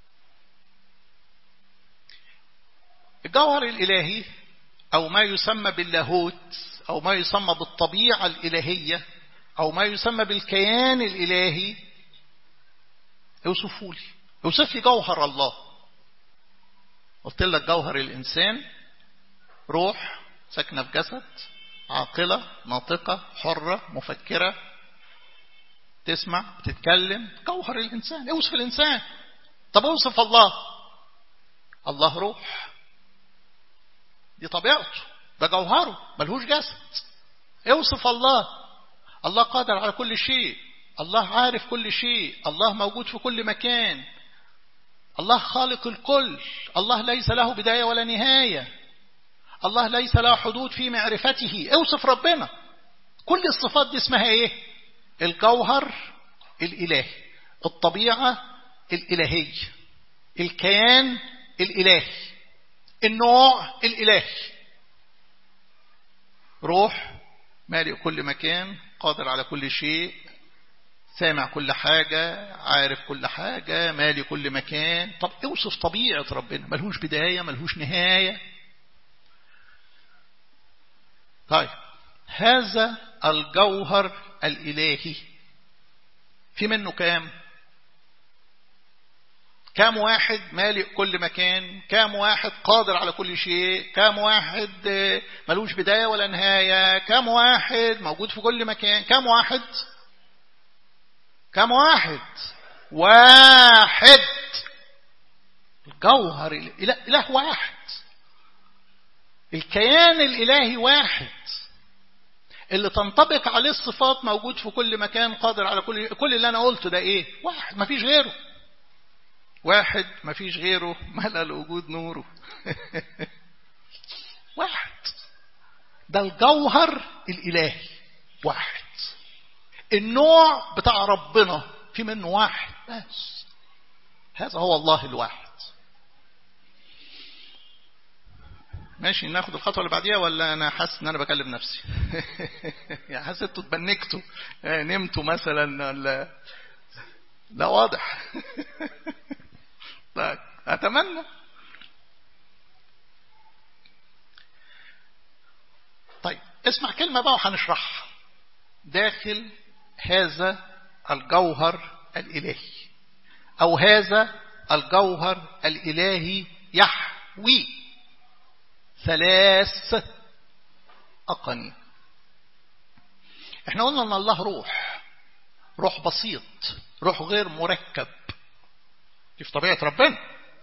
الجوهر الإلهي أو ما يسمى باللاهوت أو ما يسمى بالطبيعة الإلهية أو ما يسمى بالكيان الإلهي اوصفوا لي اوصف لي جوهر الله قلت لك جوهر الإنسان روح ساكنة في جسد عاقلة ناطقة حرة مفكرة تسمع بتتكلم جوهر الإنسان اوصف الإنسان طب اوصف الله الله روح دي طبيعته ده جوهره ملهوش جسد اوصف الله الله قادر على كل شيء الله عارف كل شيء الله موجود في كل مكان الله خالق الكل الله ليس له بداية ولا نهاية الله ليس له حدود في معرفته اوصف ربنا كل الصفات دي اسمها ايه الجوهر الإلهي الطبيعة الإلهية الكيان الإلهي النوع الإلهي روح مالئ كل مكان قادر على كل شيء سامع كل حاجة عارف كل حاجة مالي كل مكان طب اوصف طبيعة ربنا ملهوش بداية ملهوش نهاية طيب هذا الجوهر الإلهي في منه كام كام واحد مالئ كل مكان كام واحد قادر على كل شيء كام واحد ملوش بداية ولا نهاية كام واحد موجود في كل مكان كام واحد كام واحد واحد الجوهر الإله واحد الكيان الإلهي واحد اللي تنطبق عليه الصفات موجود في كل مكان قادر على كل كل اللي أنا قلته ده إيه واحد ما فيش غيره واحد ما فيش غيره ملأ الوجود نوره واحد ده الجوهر الإلهي واحد النوع بتاع ربنا في منه واحد بس هذا هو الله الواحد ماشي ناخد الخطوة اللي بعديها ولا أنا حاسس إن أنا بكلم نفسي يعني حسيتوا اتبنكتوا نمتوا مثلا ولا لا واضح طيب أتمنى طيب اسمع كلمة بقى وهنشرحها داخل هذا الجوهر الإلهي أو هذا الجوهر الإلهي يحوي ثلاث أقانيم احنا قلنا ان الله روح روح بسيط روح غير مركب دي في طبيعة ربنا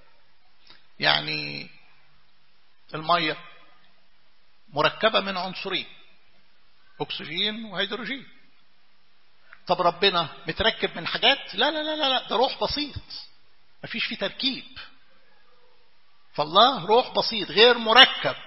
يعني المية مركبة من عنصرين أكسجين وهيدروجين طب ربنا متركب من حاجات لا لا لا لا, لا ده روح بسيط مفيش فيه تركيب فالله روح بسيط غير مركب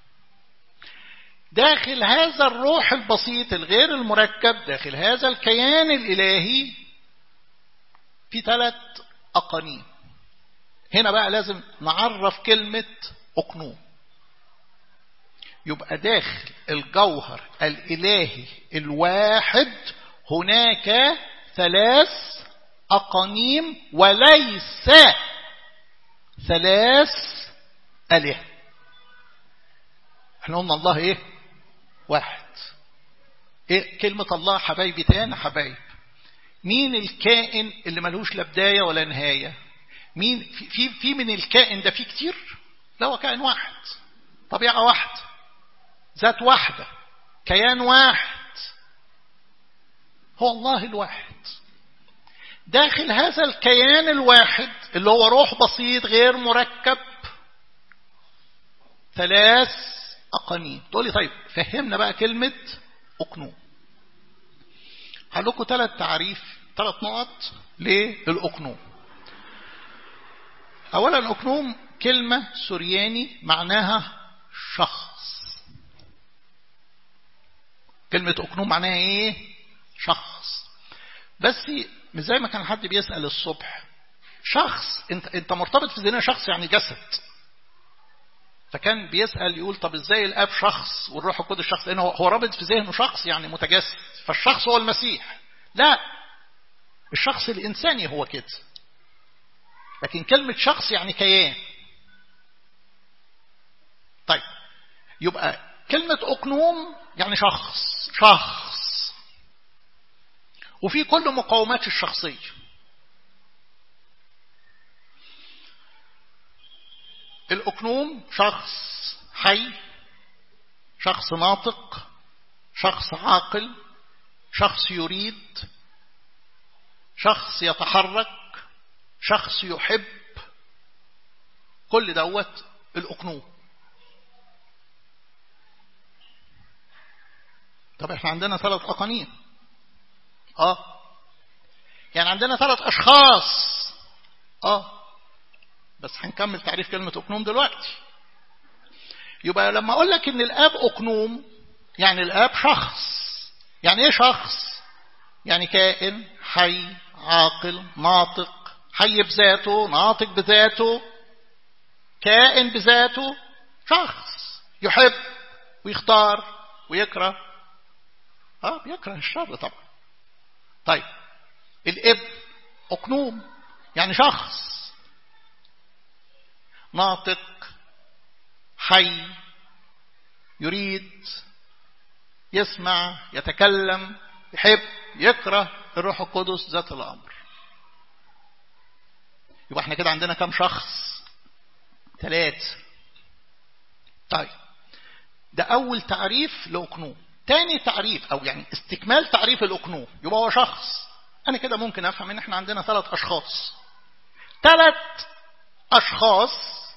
داخل هذا الروح البسيط الغير المركب داخل هذا الكيان الإلهي في ثلاث أقانيم هنا بقى لازم نعرف كلمة أقنوم يبقى داخل الجوهر الإلهي الواحد هناك ثلاث أقانيم وليس ثلاث آلهة احنا قلنا الله ايه واحد ايه كلمة الله حبايبي تاني حبايب مين الكائن اللي ملوش لا بداية ولا نهاية مين في, في, في من الكائن ده في كتير لا هو كائن واحد طبيعة واحدة ذات واحدة كيان واحد هو الله الواحد داخل هذا الكيان الواحد اللي هو روح بسيط غير مركب ثلاث أقانيم تقول لي طيب فهمنا بقى كلمة أقنوم هقول لكم ثلاث تعريف ثلاث نقط للأقنوم أولا أقنوم كلمة سورياني معناها شخص كلمة أقنوم معناها إيه شخص بس مش زي ما كان حد بيسأل الصبح شخص انت انت مرتبط في ذهننا شخص يعني جسد فكان بيسأل يقول طب ازاي الاب شخص والروح القدس شخص لانه هو رابط في ذهنه شخص يعني متجسد فالشخص هو المسيح لا الشخص الانساني هو كده لكن كلمة شخص يعني كيان طيب يبقى كلمة أقنوم يعني شخص شخص وفي كل مقومات الشخصية الأقنوم شخص حي شخص ناطق شخص عاقل شخص يريد شخص يتحرك شخص يحب كل دوت الأقنوم طب احنا عندنا ثلاث أقانيم اه يعني عندنا ثلاث اشخاص اه بس هنكمل تعريف كلمة أقنوم دلوقتي يبقى لما أقول لك إن الآب أقنوم يعني الآب شخص يعني إيه شخص؟ يعني كائن حي عاقل ناطق حي بذاته ناطق بذاته كائن بذاته شخص يحب ويختار ويكره اه بيكره الشر طبعا طيب الابن أقنوم يعني شخص ناطق حي يريد يسمع يتكلم يحب يكره الروح القدس ذات الأمر يبقى احنا كده عندنا كم شخص ثلاثة طيب ده أول تعريف لأقنوم تاني تعريف أو يعني استكمال تعريف الأقنوم يبقى هو شخص أنا كده ممكن أفهم إن احنا عندنا ثلاث أشخاص ثلاث أشخاص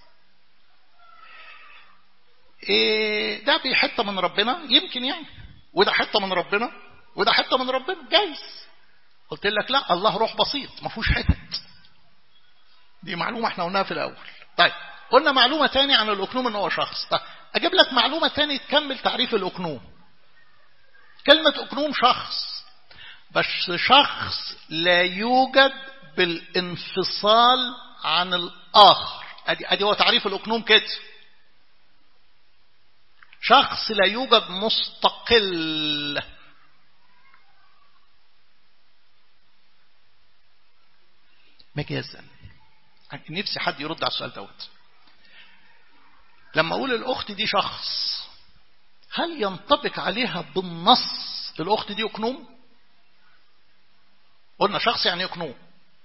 إيه ده بحته من ربنا يمكن يعني وده حته من ربنا وده حته من ربنا جايز قلت لك لا الله روح بسيط ما فيهوش حتت دي معلومه احنا قلناها في الاول طيب قلنا معلومه تاني عن الاقنوم ان هو شخص طيب اجيب لك معلومه تاني تكمل تعريف الاقنوم كلمه اقنوم شخص بس شخص لا يوجد بالانفصال عن الاخر ادي ادي هو تعريف الاقنوم كده شخص لا يوجد مستقل مجازا نفسي حد يرد على السؤال دوت لما اقول الاخت دي شخص هل ينطبق عليها بالنص الاخت دي اقنوم قلنا شخص يعني اقنوم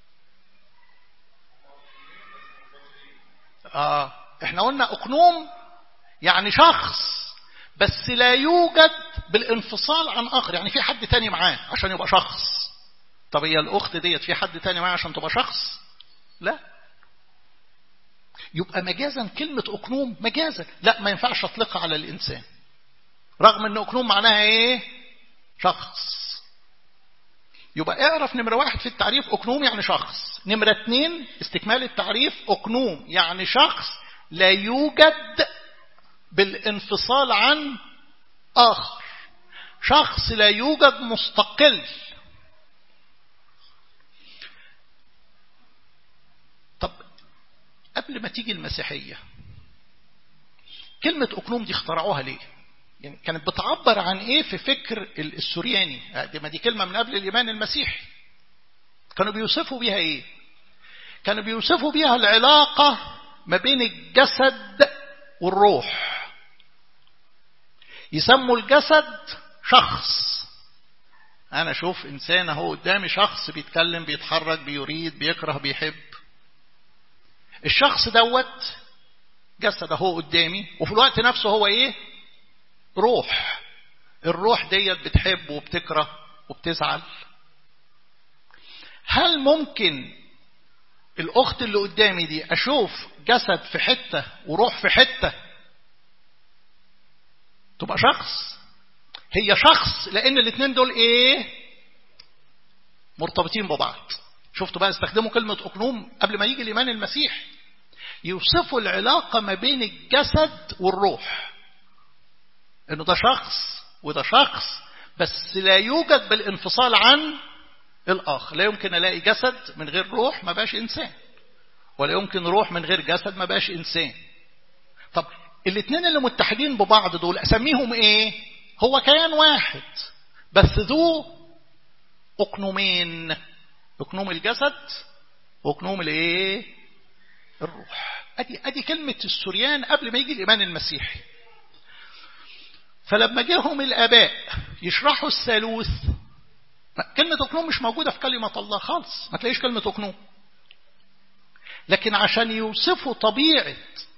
اه احنا قلنا اقنوم يعني شخص بس لا يوجد بالانفصال عن اخر يعني في حد تاني معاه عشان يبقى شخص طب هي الاخت ديت في حد تاني معاه عشان تبقى شخص لا يبقى مجازا كلمة أقنوم مجازا لا ما ينفعش أطلقها على الإنسان رغم أن أقنوم معناها إيه شخص يبقى اعرف نمرة واحد في التعريف أقنوم يعني شخص نمرة اتنين استكمال التعريف أقنوم يعني شخص لا يوجد بالانفصال عن آخر شخص لا يوجد مستقل طب قبل ما تيجي المسيحية كلمة أقنوم دي اخترعوها ليه يعني كانت بتعبر عن ايه في فكر السورياني دي ما دي كلمة من قبل الإيمان المسيحي كانوا بيوصفوا بيها ايه كانوا بيوصفوا بيها العلاقة ما بين الجسد والروح يسموا الجسد شخص انا اشوف انسان اهو قدامي شخص بيتكلم بيتحرك بيريد بيكره بيحب الشخص دوت جسد اهو قدامي وفي الوقت نفسه هو ايه روح الروح ديت بتحب وبتكره وبتزعل هل ممكن الاخت اللي قدامي دي اشوف جسد في حتة وروح في حتة تبقى شخص هي شخص لان الاثنين دول ايه مرتبطين ببعض شفتوا بقى استخدموا كلمة اقنوم قبل ما يجي الايمان المسيح يوصفوا العلاقة ما بين الجسد والروح انه ده شخص وده شخص بس لا يوجد بالانفصال عن الاخر لا يمكن الاقي جسد من غير روح ما بقاش انسان ولا يمكن روح من غير جسد ما بقاش انسان طب الاثنين اللي متحدين ببعض دول اسميهم ايه هو كيان واحد بس ذو اقنومين اقنوم الجسد واقنوم الايه الروح ادي ادي كلمه السوريان قبل ما يجي الايمان المسيحي فلما جاهم الاباء يشرحوا الثالوث كلمة أقنوم مش موجودة في كلمة الله خالص ما تلاقيش كلمة أقنوم لكن عشان يوصفوا طبيعة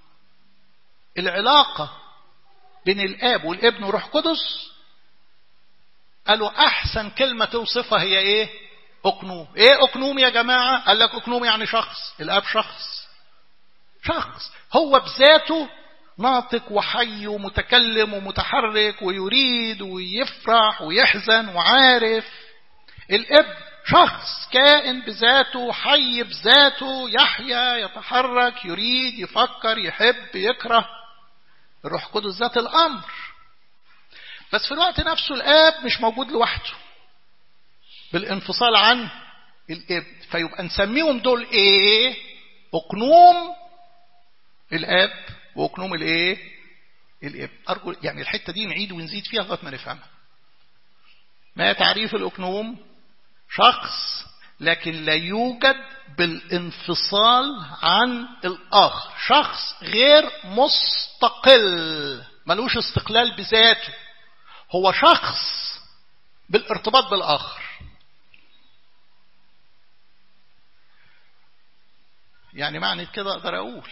العلاقة بين الآب والابن وروح قدس قالوا أحسن كلمة توصفها هي إيه أقنوم إيه أقنوم يا جماعة قال لك أقنوم يعني شخص الآب شخص شخص هو بذاته ناطق وحي ومتكلم ومتحرك ويريد ويفرح ويحزن وعارف الابن شخص كائن بذاته حي بذاته يحيا يتحرك يريد يفكر يحب يكره الروح القدس ذات الامر بس في الوقت نفسه الاب مش موجود لوحده بالانفصال عن الابن فيبقى نسميهم دول ايه اقنوم الاب واقنوم الايه الابن ارجو يعني الحته دي نعيد ونزيد فيها لغايه ما نفهمها ما تعريف الاقنوم شخص لكن لا يوجد بالانفصال عن الآخر شخص غير مستقل ملوش استقلال بذاته هو شخص بالارتباط بالآخر يعني معنى كده أقدر أقول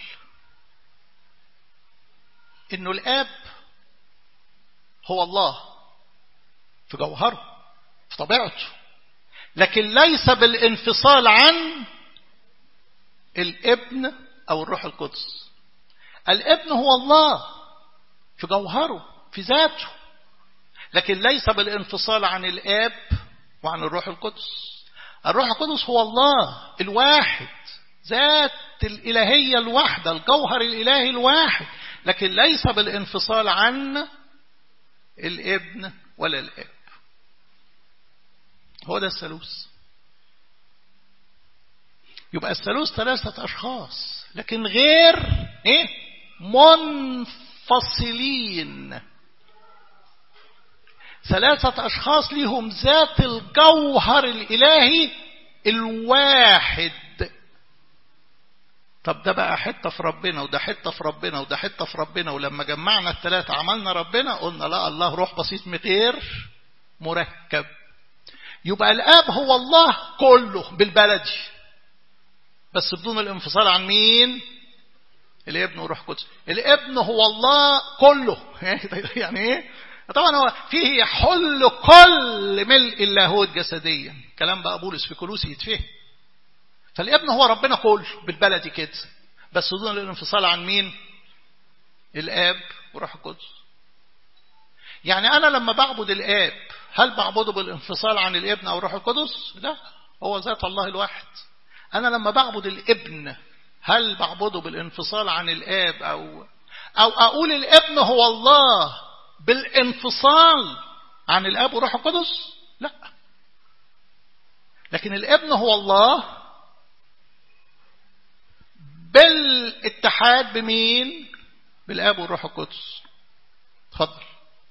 إنه الآب هو الله في جوهره في طبيعته لكن ليس بالانفصال عن الابن أو الروح القدس الابن هو الله في جوهره في ذاته لكن ليس بالانفصال عن الآب وعن الروح القدس الروح القدس هو الله الواحد ذات الإلهية الواحدة الجوهر الإلهي الواحد لكن ليس بالانفصال عن الابن ولا الاب هو ده الثالوث يبقى الثالوث ثلاثة أشخاص لكن غير إيه منفصلين ثلاثة أشخاص لهم ذات الجوهر الإلهي الواحد طب ده بقى حتة في ربنا وده حتة في ربنا وده حتة في ربنا ولما جمعنا الثلاثة عملنا ربنا قلنا لا الله روح بسيط غير مركب يبقى الآب هو الله كله بالبلدي بس بدون الانفصال عن مين الابن وروح قدس الابن هو الله كله يعني ايه طبعا هو فيه يحل كل ملء اللاهوت جسديا كلام بقى بولس في كلوسي يتفهم فالابن هو ربنا كله بالبلدي كده بس بدون الانفصال عن مين الاب وروح القدس يعني انا لما بعبد الاب هل بعبده بالانفصال عن الابن او الروح القدس لا هو ذات الله الواحد انا لما بعبد الابن هل بعبده بالانفصال عن الاب او او اقول الابن هو الله بالانفصال عن الاب وروح القدس لا لكن الابن هو الله بالاتحاد بمين بالاب والروح القدس اتفضل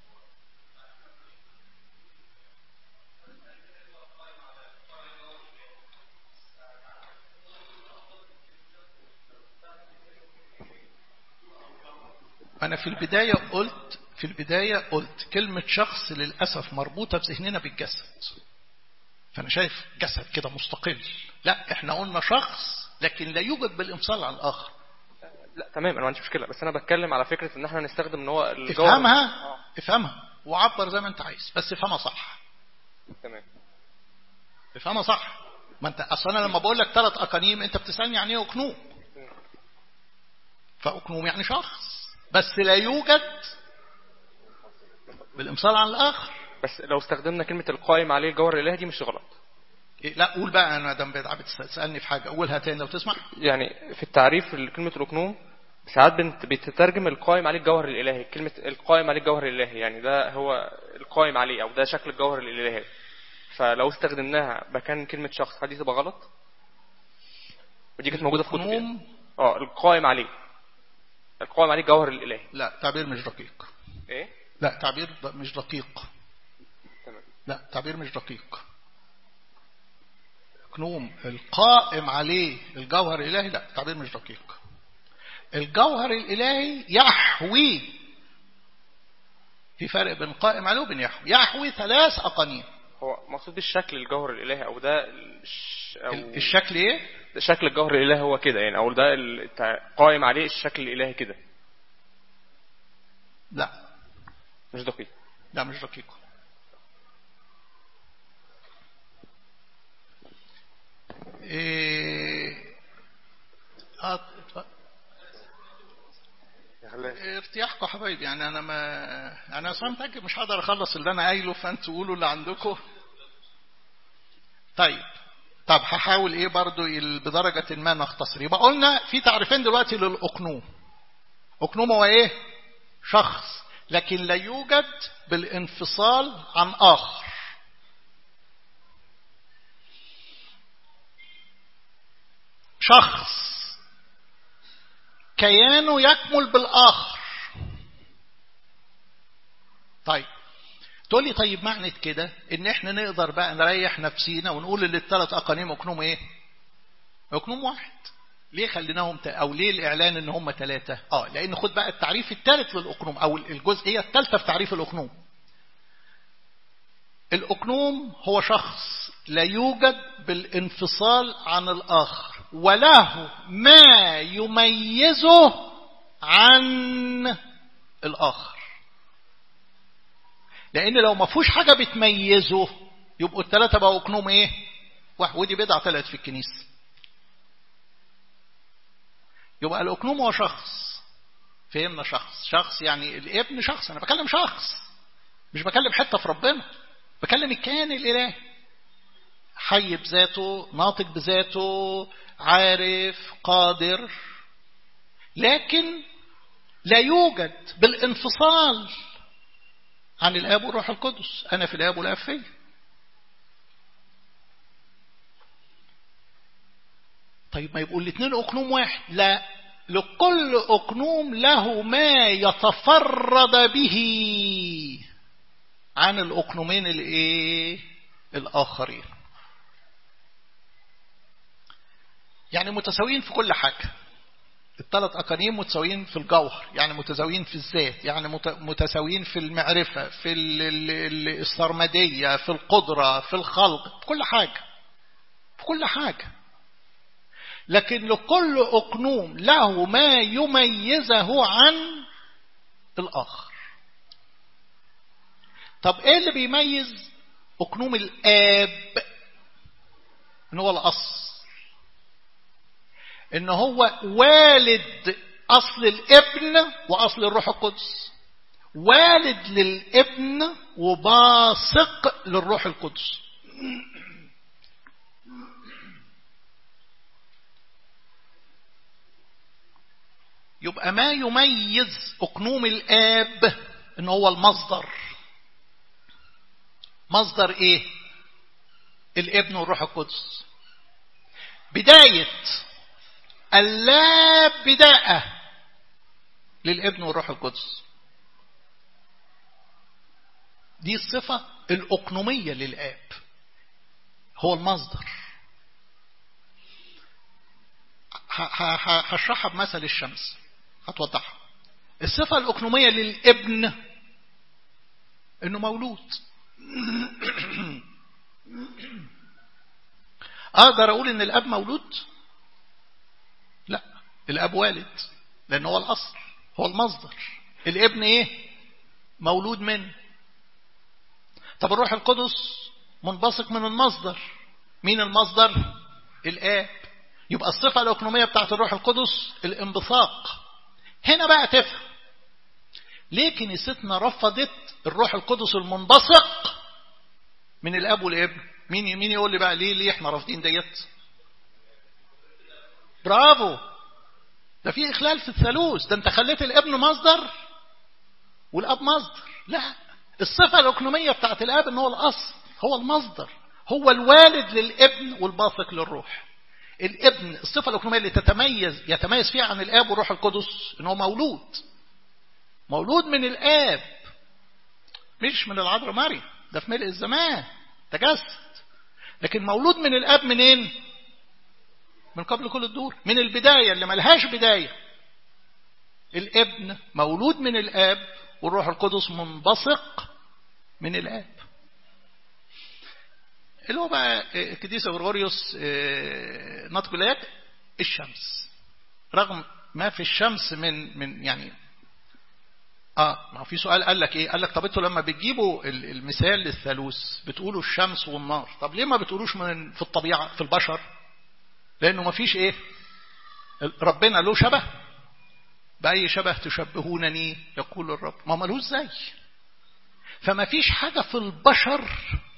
أنا في البداية قلت في البداية قلت كلمة شخص للأسف مربوطة في ذهننا بالجسد فأنا شايف جسد كده مستقل لا احنا قلنا شخص لكن لا يوجد بالانفصال عن الآخر لا تمام انا ما عنديش مشكله بس انا بتكلم على فكره ان احنا نستخدم ان هو الجوهر افهمها آه. افهمها وعبر زي ما انت عايز بس افهمها صح تمام افهمها صح ما انت اصلا انا لما بقول لك ثلاث اقانيم انت بتسالني يعني ايه اقنوم فاقنوم يعني شخص بس لا يوجد بالانفصال عن الاخر بس لو استخدمنا كلمه القائم عليه الجوهر الالهي دي مش غلط إيه لا قول بقى انا دم بتسالني في حاجه قولها تاني لو تسمع يعني في التعريف كلمه الاقنوم ساعات بنت- بتترجم القائم عليه الجوهر الالهي كلمه القائم عليه الجوهر الالهي يعني ده هو القائم عليه او ده شكل الجوهر الالهي فلو استخدمناها مكان كلمه شخص هل دي تبقى غلط ودي كانت موجوده في كتب يعني. اقنوم اه القائم عليه القائم عليه الجوهر الالهي لا تعبير مش دقيق ايه لا تعبير د- مش دقيق تمام لا تعبير مش دقيق اقنوم القائم عليه الجوهر الالهي لا تعبير مش دقيق الجوهر الالهي يحوي في فرق بين قائم عليه وبين يحوي يحوي ثلاث اقانيم هو مقصود بالشكل الجوهر الالهي او ده الش... او ال- الشكل ايه ده شكل الجوهر الالهي هو كده يعني او ده التع- قائم عليه الشكل الالهي كده لا مش دقيق لا مش دقيق إيه... آه... ارتياحكم يا حبايبي يعني انا ما انا اصلا متاكد مش هقدر اخلص اللي انا قايله فانتوا قولوا اللي عندكم طيب طب هحاول ايه برضو ال- بدرجة ما نختصر يبقى قلنا في تعريفين دلوقتي للأقنوم أقنوم هو ايه شخص لكن لا يوجد بالانفصال عن آخر شخص كيانه يكمل بالآخر طيب تقول لي طيب معنى كده ان احنا نقدر بقى نريح نفسينا ونقول ان الثلاث اقانيم اقنوم ايه اقنوم واحد ليه خليناهم ت... او ليه الاعلان ان هم ثلاثه اه لان خد بقى التعريف الثالث للاقنوم او الجزئيه الثالثه في تعريف الاقنوم الاقنوم هو شخص لا يوجد بالانفصال عن الاخر وله ما يميزه عن الآخر لأن لو ما فيهوش حاجة بتميزه يبقوا الثلاثة بقوا أقنوم إيه؟ واحد ودي بدعة طلعت في الكنيسة يبقى الأقنوم هو شخص فهمنا شخص شخص يعني الابن شخص أنا بكلم شخص مش بكلم حتة في ربنا بكلم الكيان الإلهي حي بذاته ناطق بذاته عارف قادر لكن لا يوجد بالانفصال عن الآب والروح القدس أنا في الآب والآب فيا طيب ما يبقوا الاثنين أقنوم واحد لا لكل أقنوم له ما يتفرد به عن الأقنومين الايه الآخرين يعني متساويين في كل حاجة الثلاث أقانيم متساويين في الجوهر يعني متساويين في الذات يعني متساويين في المعرفة في السرمدية في القدرة في الخلق في كل حاجة في كل حاجة لكن لكل أقنوم له ما يميزه عن الآخر طب ايه اللي بيميز أقنوم الآب ان هو الأصل ان هو والد اصل الابن واصل الروح القدس والد للابن وباسق للروح القدس يبقى ما يميز اقنوم الاب ان هو المصدر مصدر ايه الابن والروح القدس بدايه اللا بداءة للابن والروح القدس دي الصفة الأقنومية للآب هو المصدر هشرحها بمثل الشمس هتوضحها الصفة الأقنومية للابن انه مولود اقدر اقول ان الاب مولود لا الاب والد لان هو الاصل هو المصدر الابن ايه مولود منه طب الروح القدس منبثق من المصدر مين المصدر الاب يبقى الصفة الأقنومية بتاعت الروح القدس الانبثاق هنا بقى تفهم ليه كنيستنا رفضت الروح القدس المنبثق من الاب والابن مين مين يقول لي بقى ليه ليه احنا رافضين ديت برافو ده في اخلال في الثالوث ده انت خليت الابن مصدر والاب مصدر لا الصفه الاقنوميه بتاعت الاب ان هو الاصل هو المصدر هو الوالد للابن والباثق للروح الابن الصفه الاقنوميه اللي تتميز يتميز فيها عن الاب والروح القدس ان هو مولود مولود من الاب مش من العذراء مريم ده في ملء الزمان تجسد لكن مولود من الاب منين من قبل كل الدور من البداية اللي ملهاش بداية الابن مولود من الاب والروح القدس منبثق من الاب اللي هو بقى القديس غرغوريوس نطق الآيات الشمس رغم ما في الشمس من من يعني اه ما في سؤال قال لك ايه قال لك طب انتوا لما بتجيبوا المثال للثالوث بتقولوا الشمس والنار طب ليه ما بتقولوش من في الطبيعه في البشر لانه ما فيش ايه ربنا له شبه باي شبه تشبهونني يقول الرب ما ملوش زي فما فيش حاجه في البشر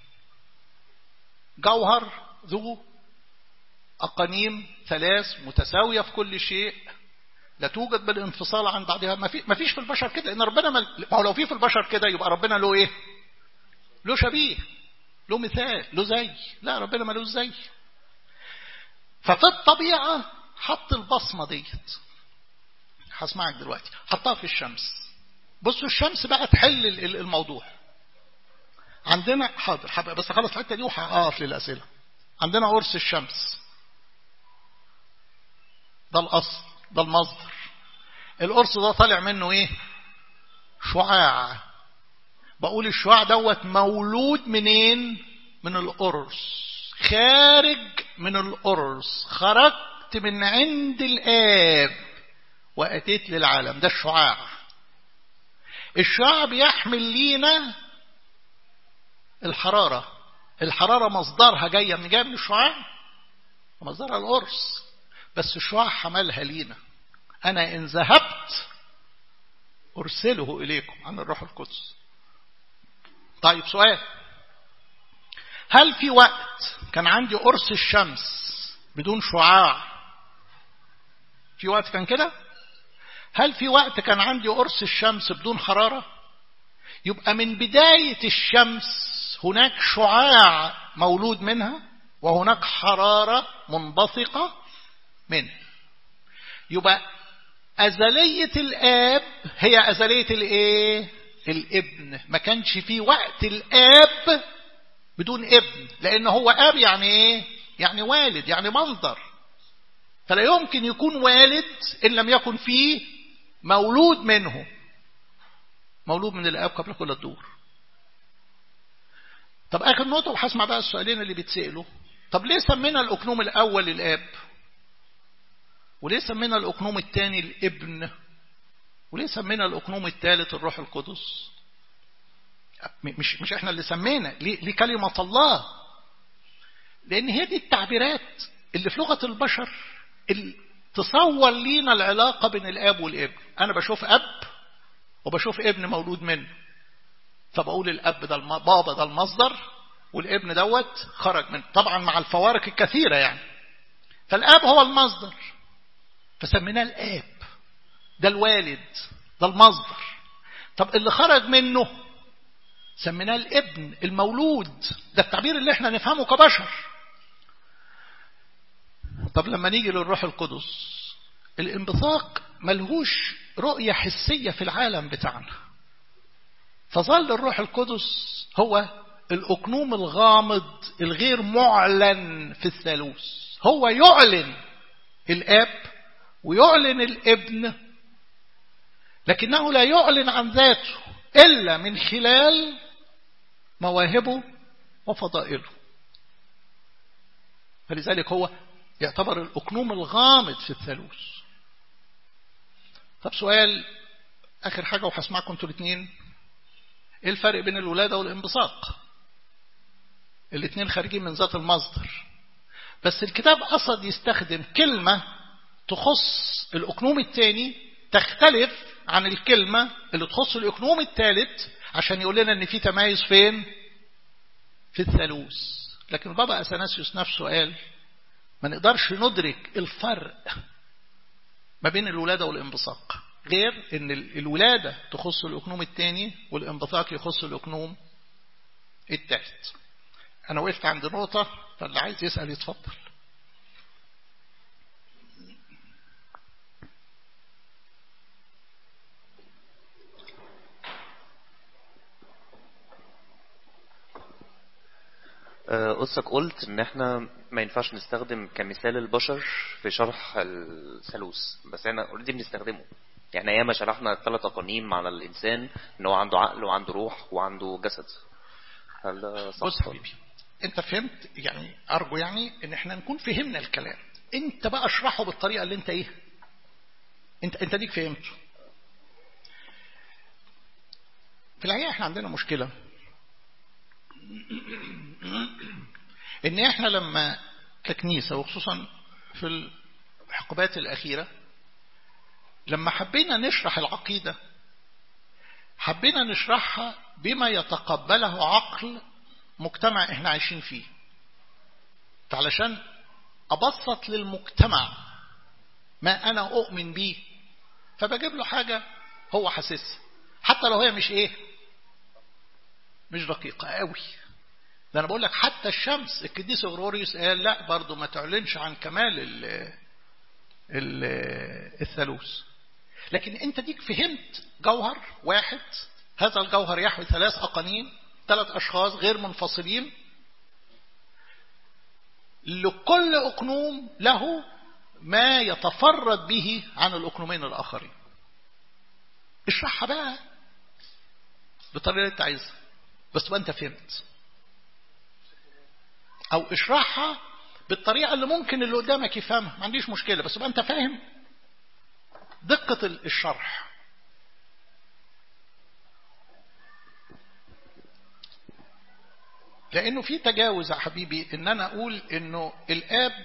جوهر ذو أقانيم ثلاث متساوية في كل شيء لا توجد بالانفصال عن بعضها ما, في ما فيش في البشر كده لأن ربنا ما هو لو في في البشر كده يبقى ربنا له إيه له شبيه له مثال له زي لا ربنا ملوش زي ففي الطبيعة حط البصمة ديت هسمعك دلوقتي حطها في الشمس بصوا الشمس بقى تحل الموضوع عندنا حاضر حاضر بس خلص الحته دي وهقف للاسئله عندنا قرص الشمس ده الاصل ده المصدر القرص ده طالع منه ايه شعاع بقول الشعاع دوت مولود منين من القرص خارج من القرص خرجت خرجت من عند الآب وأتيت للعالم ده الشعاع الشعاع بيحمل لينا الحرارة الحرارة مصدرها جاية من جاية من الشعاع مصدرها القرص بس الشعاع حملها لينا أنا إن ذهبت أرسله إليكم عن الروح القدس طيب سؤال هل في وقت كان عندي قرص الشمس بدون شعاع في وقت كان كده هل في وقت كان عندي قرص الشمس بدون حرارة يبقى من بداية الشمس هناك شعاع مولود منها وهناك حرارة منبثقة منه يبقى أزلية الآب هي أزلية الإيه؟ الابن ما كانش في وقت الآب بدون ابن لأن هو آب يعني إيه؟ يعني والد يعني مصدر فلا يمكن يكون والد إن لم يكن فيه مولود منه مولود من الآب قبل كل الدور طب آخر نقطة وهسمع بقى السؤالين اللي بيتسألوا طب ليه سمينا الأكنوم الأول الآب وليه سمينا الأكنوم الثاني الابن وليه سمينا الأكنوم الثالث الروح القدس مش مش احنا اللي سمينا ليه, ليه كلمة الله لأن هي دي التعبيرات اللي في لغة البشر اللي تصور لينا العلاقة بين الآب والابن أنا بشوف أب وبشوف ابن مولود منه فبقول الأب ده الم... بابا ده المصدر والابن دوت خرج منه طبعا مع الفوارق الكثيرة يعني فالآب هو المصدر فسميناه الآب ده الوالد ده المصدر طب اللي خرج منه سميناه الابن المولود ده التعبير اللي احنا نفهمه كبشر طب لما نيجي للروح القدس الانبثاق ملهوش رؤية حسية في العالم بتاعنا فظل الروح القدس هو الأكنوم الغامض الغير معلن في الثالوث هو يعلن الآب ويعلن الابن لكنه لا يعلن عن ذاته إلا من خلال مواهبه وفضائله فلذلك هو يعتبر الأكنوم الغامض في الثالوث طب سؤال آخر حاجة وهسمعكم انتوا الاثنين ايه الفرق بين الولادة والانبثاق الاثنين خارجين من ذات المصدر بس الكتاب قصد يستخدم كلمة تخص الأكنوم الثاني تختلف عن الكلمة اللي تخص الأكنوم الثالث عشان يقول لنا ان في تمايز فين في الثالوث لكن بابا أثناسيوس نفسه قال ما نقدرش ندرك الفرق ما بين الولادة والانبثاق غير ان الولادة تخص الأكنوم الثاني والانبثاق يخص الأكنوم الثالث أنا وقفت عند نقطة فاللي عايز يسأل يتفضل قصك قلت ان احنا ما ينفعش نستخدم كمثال البشر في شرح الثالوث بس احنا اوريدي بنستخدمه يعني ايام شرحنا الثلاث اقانيم على الانسان ان هو عنده عقل وعنده روح وعنده جسد هل ده صح بص حبيبي انت فهمت يعني ارجو يعني ان احنا نكون فهمنا الكلام انت بقى اشرحه بالطريقه اللي انت ايه انت انت ديك فهمته في الحقيقه احنا عندنا مشكله ان احنا لما ككنيسة وخصوصا في الحقبات الأخيرة لما حبينا نشرح العقيدة حبينا نشرحها بما يتقبله عقل مجتمع احنا عايشين فيه فعلشان أبسط للمجتمع ما أنا أؤمن به فبجيب له حاجة هو حاسسها حتى لو هي مش ايه مش دقيقة قوي ده انا بقول لك حتى الشمس القديس غروريوس قال لا برضه ما تعلنش عن كمال ال ال الثالوث لكن انت ديك فهمت جوهر واحد هذا الجوهر يحوي ثلاث اقانيم ثلاث اشخاص غير منفصلين لكل اقنوم له ما يتفرد به عن الاقنومين الاخرين اشرحها بقى بالطريقه اللي انت عايزها بس تبقى انت فهمت او اشرحها بالطريقة اللي ممكن اللي قدامك يفهمها ما عنديش مشكلة بس يبقى أنت فاهم دقة الشرح لأنه في تجاوز يا حبيبي إن أنا أقول إنه الآب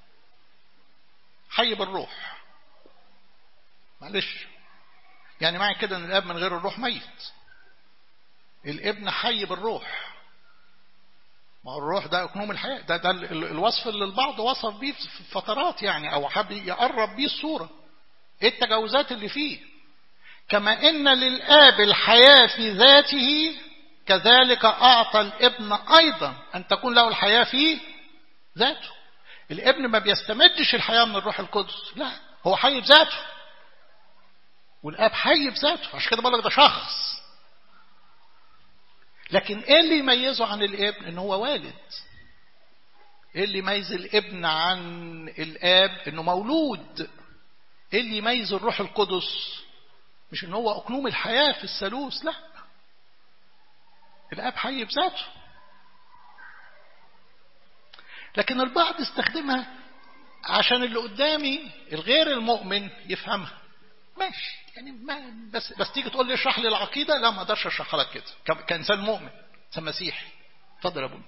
حي بالروح معلش يعني معنى كده إن الآب من غير الروح ميت الابن حي بالروح ما هو الروح ده أكنوم الحياة ده, ده الوصف اللي البعض وصف بيه في فترات يعني أو حب يقرب بيه الصورة إيه التجاوزات اللي فيه كما إن للآب الحياة في ذاته كذلك أعطى الابن أيضا أن تكون له الحياة في ذاته الابن ما بيستمدش الحياة من الروح القدس لا هو حي بذاته والاب حي بذاته عشان كده بقول لك ده شخص لكن ايه اللي يميزه عن الابن ان هو والد ايه اللي يميز الابن عن الاب انه مولود ايه اللي يميز الروح القدس مش ان هو اقنوم الحياة في الثالوث لا الاب حي بذاته لكن البعض استخدمها عشان اللي قدامي الغير المؤمن يفهمها ماشي يعني ما بس بس تيجي تقول لي اشرح لي العقيده لا ما اقدرش اشرحها لك كده كانسان مؤمن انسان مسيحي اتفضل يا ابونا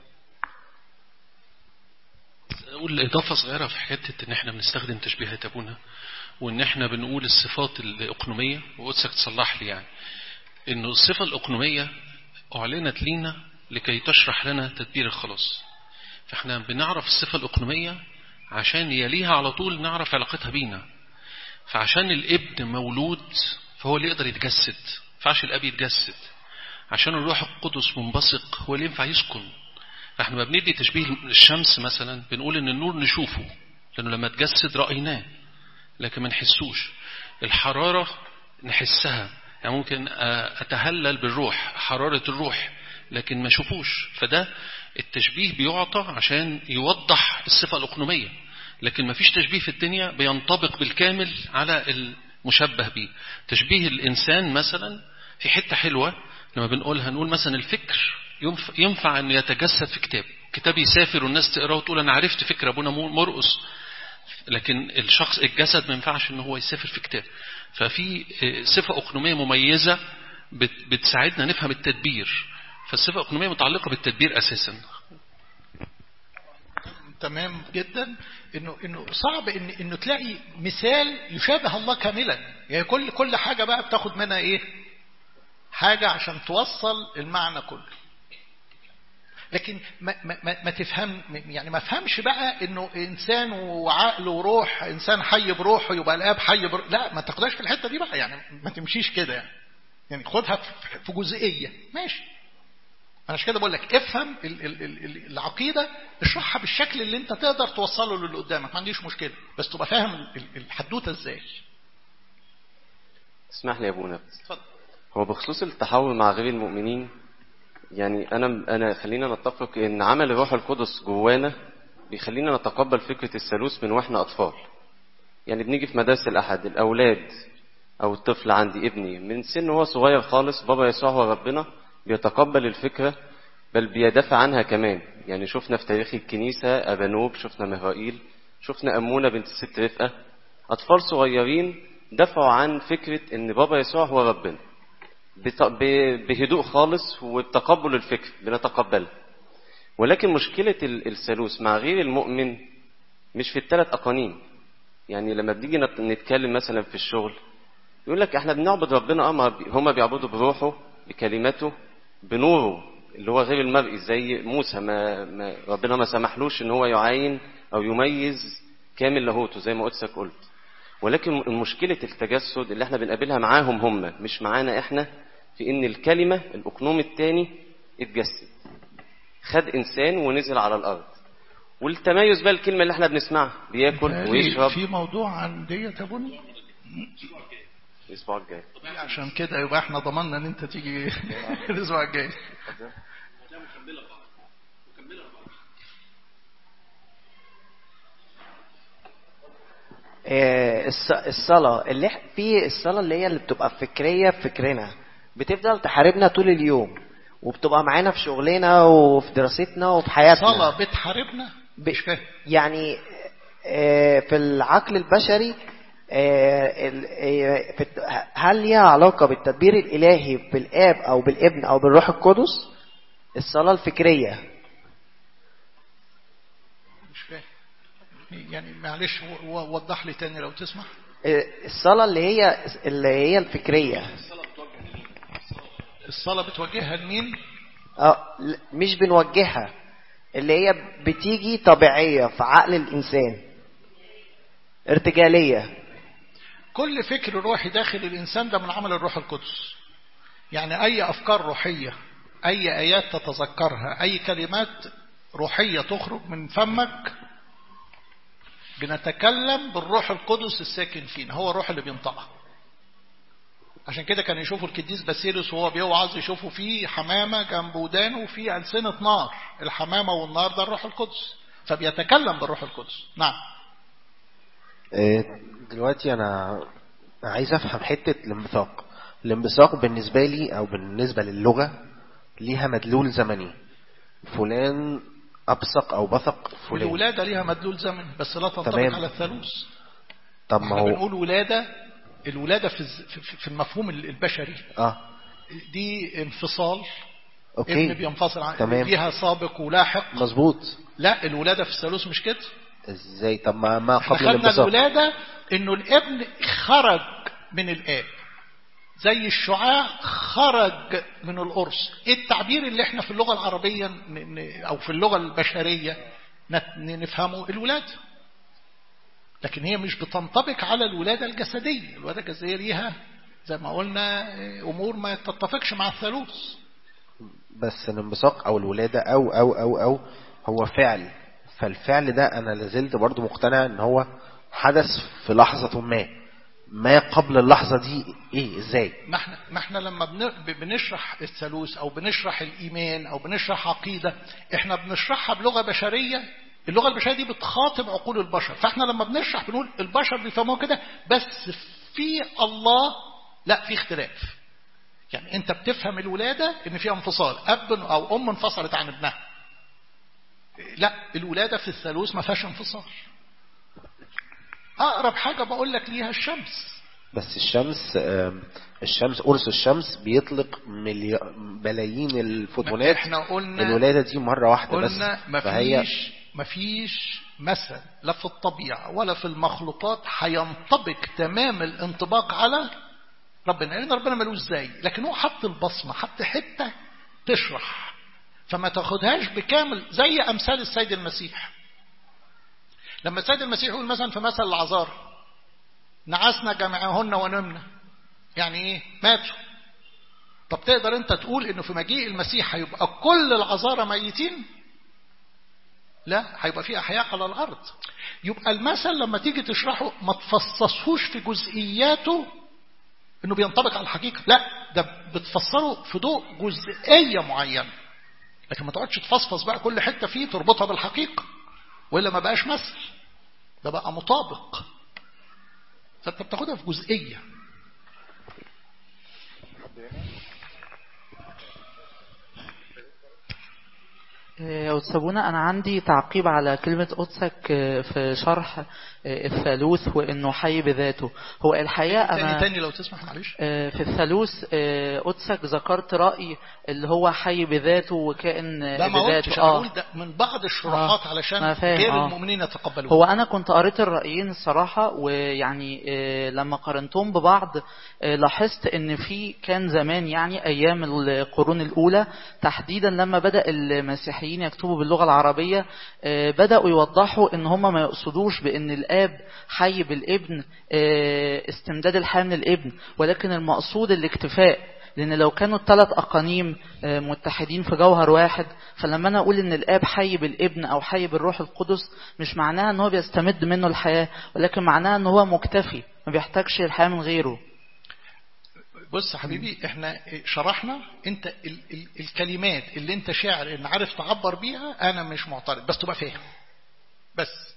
اقول اضافه صغيره في حته ان احنا بنستخدم تشبيهات ابونا وان احنا بنقول الصفات الاقنوميه وقدسك تصلح لي يعني انه الصفه الاقنوميه اعلنت لينا لكي تشرح لنا تدبير الخلاص فاحنا بنعرف الصفه الاقنوميه عشان يليها على طول نعرف علاقتها بينا فعشان الابن مولود فهو اللي يقدر يتجسد فعش الاب يتجسد عشان الروح القدس منبثق هو اللي ينفع يسكن فاحنا ما بندي تشبيه الشمس مثلا بنقول ان النور نشوفه لانه لما تجسد رايناه لكن ما نحسوش الحراره نحسها يعني ممكن اتهلل بالروح حراره الروح لكن ما اشوفوش فده التشبيه بيعطى عشان يوضح الصفه الاقنوميه لكن ما فيش تشبيه في الدنيا بينطبق بالكامل على المشبه به تشبيه الإنسان مثلا في حتة حلوة لما بنقولها نقول مثلا الفكر ينفع أن يتجسد في كتاب كتاب يسافر والناس تقراه وتقول أنا عرفت فكرة أبونا مرقص لكن الشخص الجسد ما ينفعش ان هو يسافر في كتاب ففي صفة أقنومية مميزة بتساعدنا نفهم التدبير فالصفة الأقنومية متعلقة بالتدبير أساسا تمام جدا انه انه صعب ان انه تلاقي مثال يشابه الله كاملا يعني كل كل حاجه بقى بتاخد منها ايه حاجه عشان توصل المعنى كله لكن ما, ما, ما تفهم يعني ما فهمش بقى انه انسان وعقل وروح انسان حي بروحه يبقى الاب حي بروح لا ما تاخدهاش في الحته دي بقى يعني ما تمشيش كده يعني يعني خدها في جزئيه ماشي انا عشان كده بقول لك افهم ال ال ال العقيده اشرحها بالشكل اللي انت تقدر توصله للي قدامك ما عنديش مشكله بس تبقى فاهم الحدوته ازاي اسمح لي يا ابونا اتفضل هو بخصوص التحول مع غير المؤمنين يعني انا انا خلينا نتفق ان عمل الروح القدس جوانا بيخلينا نتقبل فكره الثالوث من واحنا اطفال يعني بنيجي في مدارس الاحد الاولاد او الطفل عندي ابني من سن هو صغير خالص بابا يسوع هو ربنا بيتقبل الفكرة بل بيدافع عنها كمان يعني شفنا في تاريخ الكنيسة أبانوب شفنا مهرائيل شفنا أمونة بنت الست رفقة أطفال صغيرين دافعوا عن فكرة إن بابا يسوع هو ربنا بهدوء خالص وبتقبل الفكر بنتقبلها ولكن مشكلة الثالوث مع غير المؤمن مش في الثلاث أقانيم يعني لما بنيجي نتكلم مثلا في الشغل يقول لك احنا بنعبد ربنا اه هما بيعبدوا بروحه بكلمته بنوره اللي هو غير المرئي زي موسى ما, ما ربنا ما سمحلوش ان هو يعاين او يميز كامل لاهوته زي ما قدسك قلت ولكن مشكلة التجسد اللي احنا بنقابلها معاهم هم مش معانا احنا في ان الكلمة الاقنوم الثاني اتجسد خد انسان ونزل على الارض والتميز بقى الكلمة اللي احنا بنسمعها بياكل ويشرب في موضوع عن ديت يا بني الاسبوع الجاي عشان كده يبقى احنا ضمننا ان انت تيجي الاسبوع الجاي الصلاة اللي في الصلاة اللي هي اللي بتبقى فكرية في فكرنا بتفضل تحاربنا طول اليوم وبتبقى معانا في شغلنا وفي دراستنا وفي حياتنا صلاة بتحاربنا ب... مش فاهم. يعني آه، في العقل البشري آه، ال- آه، في الت- هل ليها علاقة بالتدبير الإلهي بالآب أو بالابن أو بالروح القدس الصلاة الفكرية مش فاهم يعني معلش و- و- وضح لي تاني لو تسمح آه، الصلاة اللي هي اللي هي الفكرية الصلاة بتوجهها لمين اه ل- مش بنوجهها اللي هي بتيجي طبيعية في عقل الإنسان ارتجالية كل فكر روحي داخل الإنسان ده من عمل الروح القدس يعني أي أفكار روحية أي آيات تتذكرها أي كلمات روحية تخرج من فمك بنتكلم بالروح القدس الساكن فينا هو الروح اللي بينطقها عشان كده كان يشوفوا القديس باسيلوس وهو بيوعظ يشوفوا فيه حمامة جنب ودانه وفيه ألسنة نار الحمامة والنار ده الروح القدس فبيتكلم بالروح القدس نعم آه، دلوقتي انا عايز افهم حتة الانبثاق الانبثاق بالنسبة لي او بالنسبة للغة ليها مدلول زمني فلان ابصق او بثق فلان الولادة ليها مدلول زمن بس لا تنطبق تمام. على الثالوث طب ما احنا هو بنقول ولادة الولادة في الز- في- في المفهوم البشري اه دي انفصال ابن اوكي بينفصل عن تمام. ليها سابق ولاحق مظبوط لا الولادة في الثالوث مش كده ازاي طب ما ما احنا قبل خدنا الانبثاق الولادة انه الابن خرج من الاب زي الشعاع خرج من القرص ايه التعبير اللي احنا في اللغة العربية ن- ن- او في اللغة البشرية نت- نفهمه الولادة لكن هي مش بتنطبق على الولادة الجسدية الولادة الجسدية ليها زي ما قلنا اه، امور ما تتفقش مع الثالوث بس الانبثاق او الولادة او او او او هو فعل فالفعل ده انا لازلت برضو مقتنع ان هو حدث في لحظة ما ما قبل اللحظة دي ايه ازاي ما احنا ما احنا لما بن- بنشرح الثالوث او بنشرح الايمان او بنشرح عقيده احنا بنشرحها بلغه بشريه اللغه البشريه دي بتخاطب عقول البشر فاحنا لما بنشرح بنقول البشر بيفهموها كده بس في الله لا في اختلاف يعني انت بتفهم الولاده ان في انفصال اب او ام انفصلت عن ابنها لا الولاده في الثالوث ما فيهاش انفصال اقرب حاجه بقول لك ليها الشمس بس الشمس آم، الشمس قرص الشمس بيطلق ملي... بلايين الفوتونات احنا قلنا الولادة دي مرة واحدة قلنا بس فهي مفيش مفيش مثل لا في الطبيعة ولا في المخلوقات هينطبق تمام الانطباق على ربنا لأن ربنا ملوش زي لكن هو حط البصمة حط حتة تشرح فما تاخدهاش بكامل زي أمثال السيد المسيح لما السيد المسيح يقول مثلا في مثل العذار نعسنا جميعهن ونمنا يعني ايه ماتوا طب تقدر انت تقول انه في مجيء المسيح هيبقى كل العذارى ميتين لا هيبقى في احياء على الارض يبقى المثل لما تيجي تشرحه ما تفصصهوش في جزئياته انه بينطبق على الحقيقه لا ده بتفسره في ضوء جزئيه معينه لكن ما تقعدش تفصفص بقى كل حته فيه تربطها بالحقيقه والا ما بقاش مثل ده بقى مطابق فانت بتاخدها في جزئيه يا أستاذ بونا أنا عندي تعقيب على كلمة قدسك في شرح الثالوث وإنه حي بذاته هو الحقيقة تاني أنا تاني لو تسمح معلش في الثالوث قدسك ذكرت رأي اللي هو حي بذاته وكائن لا ما قلتش بذاته انا بقول ده من بعض الشروحات آه. علشان أنا فاهم، غير آه. المؤمنين يتقبلوه هو أنا كنت قريت الرأيين الصراحة ويعني آه، لما قارنتهم ببعض آه، لاحظت إن في كان زمان يعني أيام القرون الأولى تحديدا لما بدأ المسيحيين يكتبوا باللغة العربية آه، بدأوا يوضحوا إن هم ما يقصدوش بإن الآب حي بالابن آه، استمداد الحياة من الابن ولكن المقصود الاكتفاء لأن لو كانوا الثلاث أقانيم آه، متحدين في جوهر واحد فلما أنا أقول إن الآب حي بالابن أو حي بالروح القدس مش معناها إن هو بيستمد منه الحياة ولكن معناها إن هو مكتفي ما بيحتاجش الحياة من غيره بص يا حبيبي احنا شرحنا انت ال ال الكلمات اللي انت شاعر ان عارف تعبر بيها انا مش معترض بس تبقى فاهم بس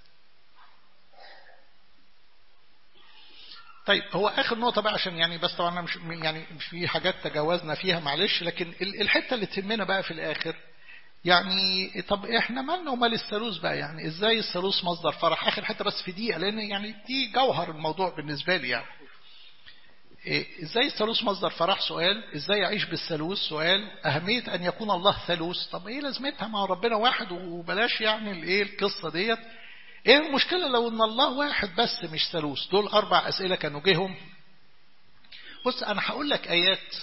طيب هو اخر نقطه بقى عشان يعني بس طبعا أنا مش يعني في حاجات تجاوزنا فيها معلش لكن ال- الحته اللي تهمنا بقى في الاخر يعني طب احنا مالنا ومال الثالوث بقى يعني ازاي الثالوث مصدر فرح اخر حته بس في دقيقه لان يعني دي جوهر الموضوع بالنسبه لي يعني إيه ازاي الثالوث مصدر فرح سؤال ازاي اعيش بالثالوث سؤال اهميه ان يكون الله ثالوث طب ايه لازمتها مع ربنا واحد وبلاش يعني الايه القصه ديت ايه المشكله لو ان الله واحد بس مش ثالوث دول اربع اسئله كانوا جيهم بص انا هقول لك ايات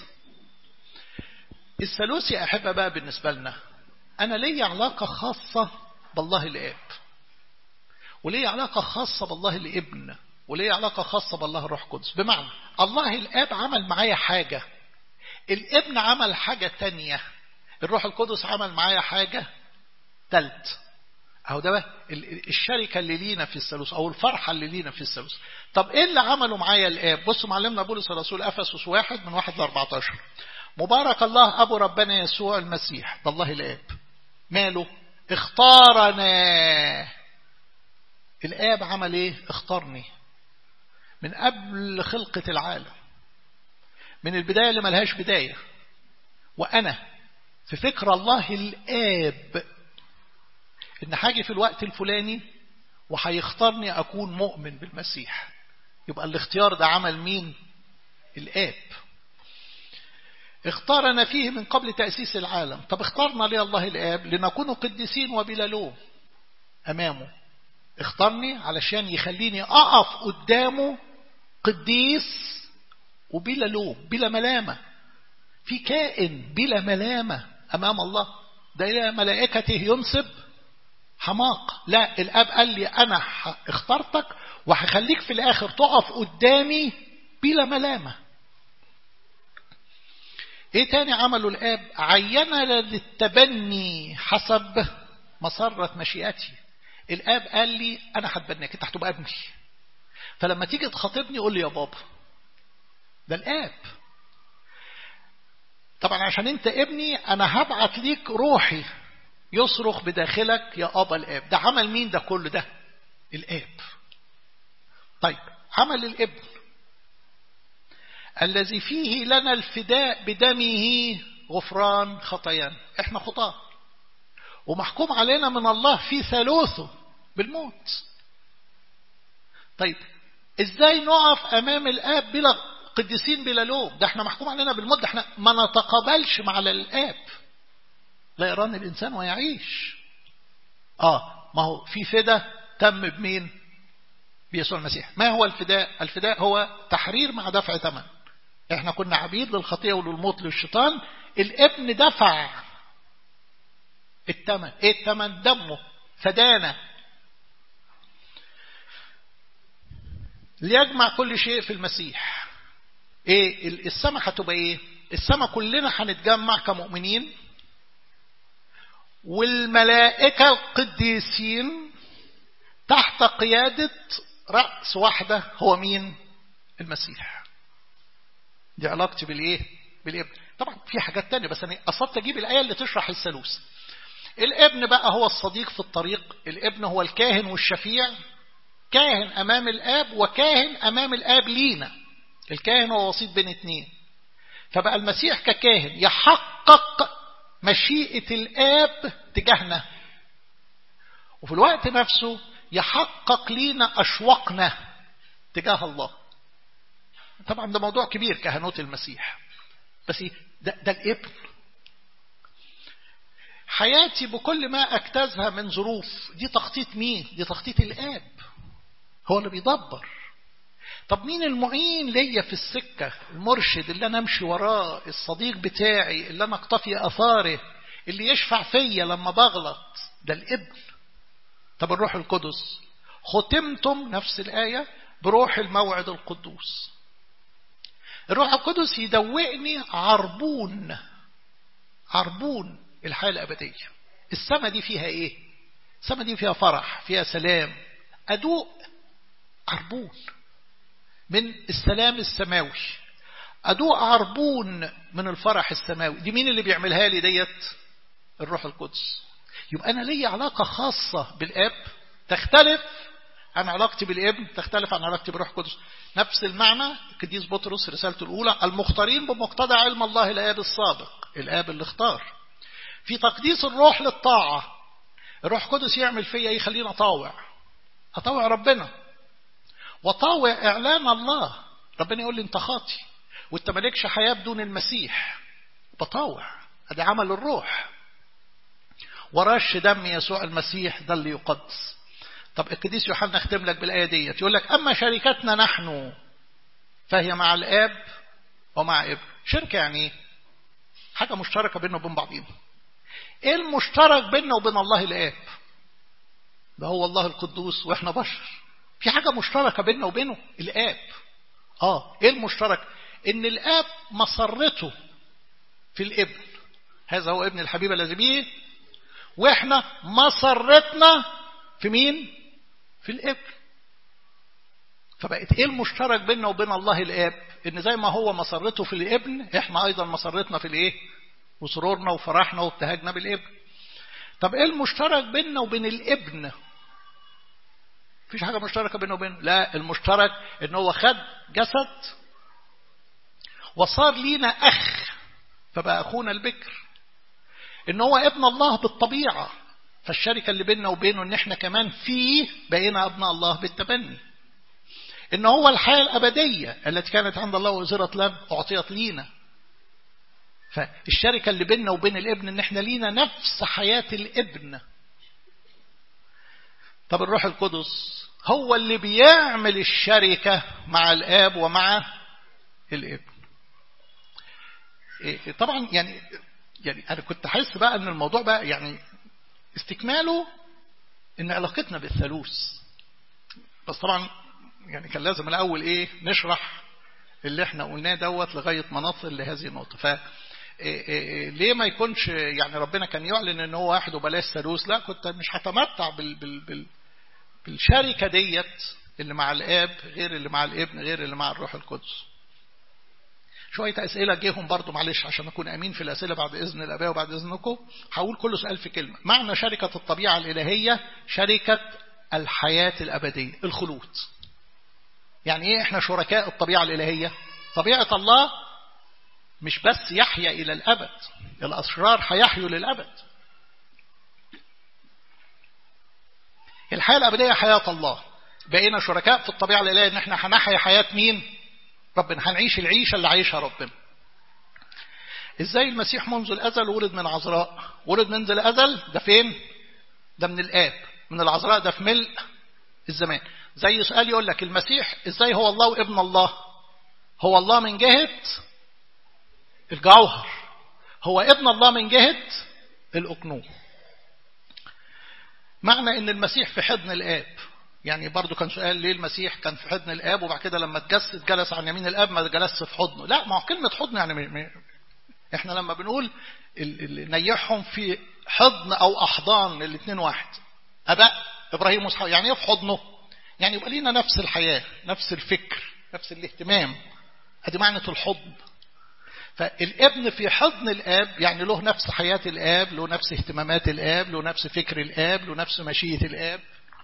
الثالوث يا احبه بقى بالنسبه لنا انا لي علاقه خاصه بالله الاب ولي علاقه خاصه بالله الابن وليه علاقة خاصة بالله الروح القدس بمعنى الله الآب عمل معايا حاجة الابن عمل حاجة تانية الروح القدس عمل معايا حاجة تالت أهو ده بقى الشركة اللي لينا في الثالوث أو الفرحة اللي لينا في الثالوث طب إيه اللي عمله معايا الآب بصوا معلمنا بولس الرسول أفسس واحد من واحد ل 14 مبارك الله أبو ربنا يسوع المسيح ده الله الآب ماله اختارنا الآب عمل إيه اختارني من قبل خلقة العالم من البداية اللي ملهاش بداية وأنا في فكر الله الآب إن حاجة في الوقت الفلاني وهيختارني أكون مؤمن بالمسيح يبقى الاختيار ده عمل مين الآب اختارنا فيه من قبل تأسيس العالم طب اختارنا ليه الله الآب لنكون قديسين وبلا لوم أمامه اختارني علشان يخليني أقف قدامه قديس وبلا لوم بلا ملامة في كائن بلا ملامة أمام الله ده إلى ملائكته ينصب حماق لا الأب قال لي أنا اخترتك وهخليك في الآخر تقف قدامي بلا ملامة ايه تاني عمله الاب عيننا للتبني حسب مسرة مشيئتي الاب قال لي انا هتبناك انت هتبقى ابني فلما تيجي تخاطبني قول لي يا بابا ده الاب طبعا عشان انت ابني انا هبعت ليك روحي يصرخ بداخلك يا ابا الاب ده عمل مين ده كله ده الاب طيب عمل الابن الذي فيه لنا الفداء بدمه غفران خطايانا احنا خطاه ومحكوم علينا من الله في ثالوثه بالموت طيب ازاي نقف امام الاب بلا قديسين بلا لوم ده احنا محكوم علينا بالموت ده احنا ما نتقابلش مع الاب لا يران الانسان ويعيش اه ما هو في فدا تم بمين بيسوع المسيح ما هو الفداء الفداء هو تحرير مع دفع ثمن احنا كنا عبيد للخطيئة وللموت للشيطان الابن دفع الثمن ايه الثمن دمه فدانا ليجمع كل شيء في المسيح ايه السماء هتبقى ايه السماء كلنا هنتجمع كمؤمنين والملائكة القديسين تحت قيادة رأس واحدة هو مين المسيح دي علاقتي بالايه بالابن طبعا في حاجات تانية بس انا قصدت اجيب الايه اللي تشرح الثالوث الابن بقى هو الصديق في الطريق الابن هو الكاهن والشفيع كاهن امام الاب وكاهن امام الاب لينا الكاهن هو وسيط بين اتنين فبقى المسيح ككاهن يحقق مشيئة الاب تجاهنا وفي الوقت نفسه يحقق لينا اشواقنا تجاه الله طبعا ده موضوع كبير كهنوت المسيح بس ده, ده الابن حياتي بكل ما اجتازها من ظروف دي تخطيط مين دي تخطيط الاب هو اللي بيدبر طب مين المعين ليا في السكة المرشد اللي انا امشي وراه الصديق بتاعي اللي انا اقتفي اثاره اللي يشفع فيا لما بغلط ده الابن طب الروح القدس ختمتم نفس الآية بروح الموعد القدوس الروح القدس يدوقني عربون عربون الحياة الأبدية السماء دي فيها إيه السماء دي فيها فرح فيها سلام أدوق عربون من السلام السماوي أدوق عربون من الفرح السماوي دي مين اللي بيعملها لي ديت الروح القدس يبقى أنا لي علاقة خاصة بالآب تختلف عن علاقتي بالابن تختلف عن علاقتي بالروح القدس نفس المعنى القديس بطرس رسالته الأولى المختارين بمقتضى علم الله الآب السابق الآب اللي اختار في تقديس الروح للطاعة الروح القدس يعمل فيا يخليني أطاوع أطاوع ربنا وطاوع إعلان الله ربنا يقول لي أنت خاطي وأنت مالكش حياة بدون المسيح بطاوع هذا عمل الروح ورش دم يسوع المسيح ده اللي يقدس طب القديس يوحنا اختم لك بالآية ديت يقول لك أما شركتنا نحن فهي مع الآب ومع ابن شركة يعني ايه حاجة مشتركة بيننا وبين بعضينا ايه المشترك بيننا وبين الله الآب ده هو الله القدوس واحنا بشر في حاجة مشتركة بيننا وبينه الآب اه ايه المشترك ان الآب مسرته في الابن هذا هو ابن الحبيب الذي به واحنا مسرتنا في مين في الابن فبقت ايه المشترك بيننا وبين الله الاب ان زي ما هو مسرته في الابن احنا ايضا مسرتنا في الايه وسرورنا وفرحنا وابتهاجنا بالابن طب ايه المشترك بيننا وبين الابن مفيش حاجه مشتركه بينه وبينه لا المشترك ان هو خد جسد وصار لينا اخ فبقى اخونا البكر ان هو ابن الله بالطبيعه فالشركه اللي بيننا وبينه ان احنا كمان فيه بقينا ابناء الله بالتبني ان هو الحياه الابديه التي كانت عند الله وزرت لب اعطيت لينا فالشركه اللي بيننا وبين الابن ان احنا لينا نفس حياه الابن طب الروح القدس هو اللي بيعمل الشركه مع الاب ومع الابن طبعا يعني يعني انا كنت حاسس بقى ان الموضوع بقى يعني استكماله ان علاقتنا بالثالوث بس طبعا يعني كان لازم الاول ايه نشرح اللي احنا قلناه دوت لغايه ما نصل لهذه النقطه ف ليه ما يكونش يعني ربنا كان يعلن ان هو واحد وبلاش ثالوث لا كنت مش هتمتع بال بال بال بالشركه ديت اللي مع الاب غير اللي مع الابن غير اللي مع الروح القدس شوية أسئلة جيهم برضو معلش عشان أكون أمين في الأسئلة بعد إذن الآباء وبعد إذنكم هقول كل سؤال في كلمة معنى شركة الطبيعة الإلهية شركة الحياة الأبدية الخلود يعني إيه إحنا شركاء الطبيعة الإلهية طبيعة الله مش بس يحيا إلى الأبد الأشرار هيحيوا للأبد الحياة الأبدية حياة الله بقينا شركاء في الطبيعة الإلهية إن إحنا هنحيا حياة مين ربنا هنعيش العيشة اللي عايشها ربنا ازاي المسيح منذ الازل ولد من عذراء ولد منذ الازل ده فين ده من الاب من العذراء ده في ملء الزمان زي سؤال يقول لك المسيح ازاي هو الله وابن الله هو الله من جهة الجوهر هو ابن الله من جهة الأقنوم معنى ان المسيح في حضن الاب يعني برضو كان سؤال ليه المسيح كان في حضن الاب وبعد كده لما اتجسد جلس عن يمين الاب ما جلس في حضنه لا ما هو كلمه حضن يعني م... م... احنا لما بنقول ال... ال... نيحهم في حضن او احضان الاثنين واحد اباء ابراهيم واسحاق يعني ايه في حضنه يعني يبقى لينا نفس الحياه نفس الفكر نفس الاهتمام ادي معنى الحضن فالابن في حضن الاب يعني له نفس حياه الاب له نفس اهتمامات الاب له نفس فكر الاب له نفس مشيئه الاب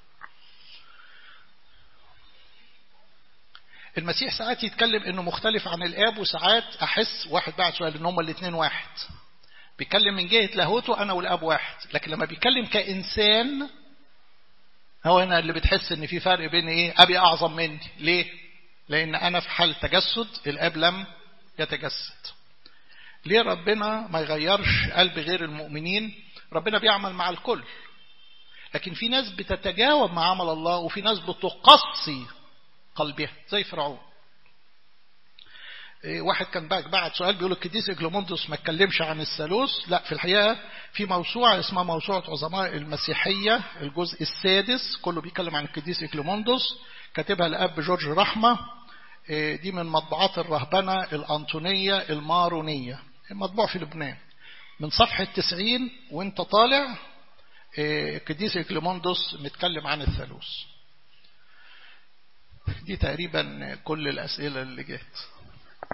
المسيح ساعات يتكلم انه مختلف عن الاب وساعات احس واحد بعد سؤال ان هما الاثنين واحد بيتكلم من جهه لاهوته انا والاب واحد لكن لما بيتكلم كانسان هو هنا اللي بتحس ان في فرق بين ايه ابي اعظم مني ليه لان انا في حال تجسد الاب لم يتجسد ليه ربنا ما يغيرش قلب غير المؤمنين ربنا بيعمل مع الكل لكن في ناس بتتجاوب مع عمل الله وفي ناس بتقصي قلبها زي فرعون واحد كان بعد بعد سؤال بيقول القديس اجلوموندوس ما اتكلمش عن الثالوث لا في الحقيقه في موسوعه اسمها موسوعه عظماء المسيحيه الجزء السادس كله بيتكلم عن القديس اجلوموندوس كاتبها الاب جورج رحمه دي من مطبوعات الرهبنه الانطونيه المارونيه مطبوع في لبنان من صفحه 90 وانت طالع القديس اجلوموندوس متكلم عن الثالوث دي تقريبا كل الأسئلة اللي جت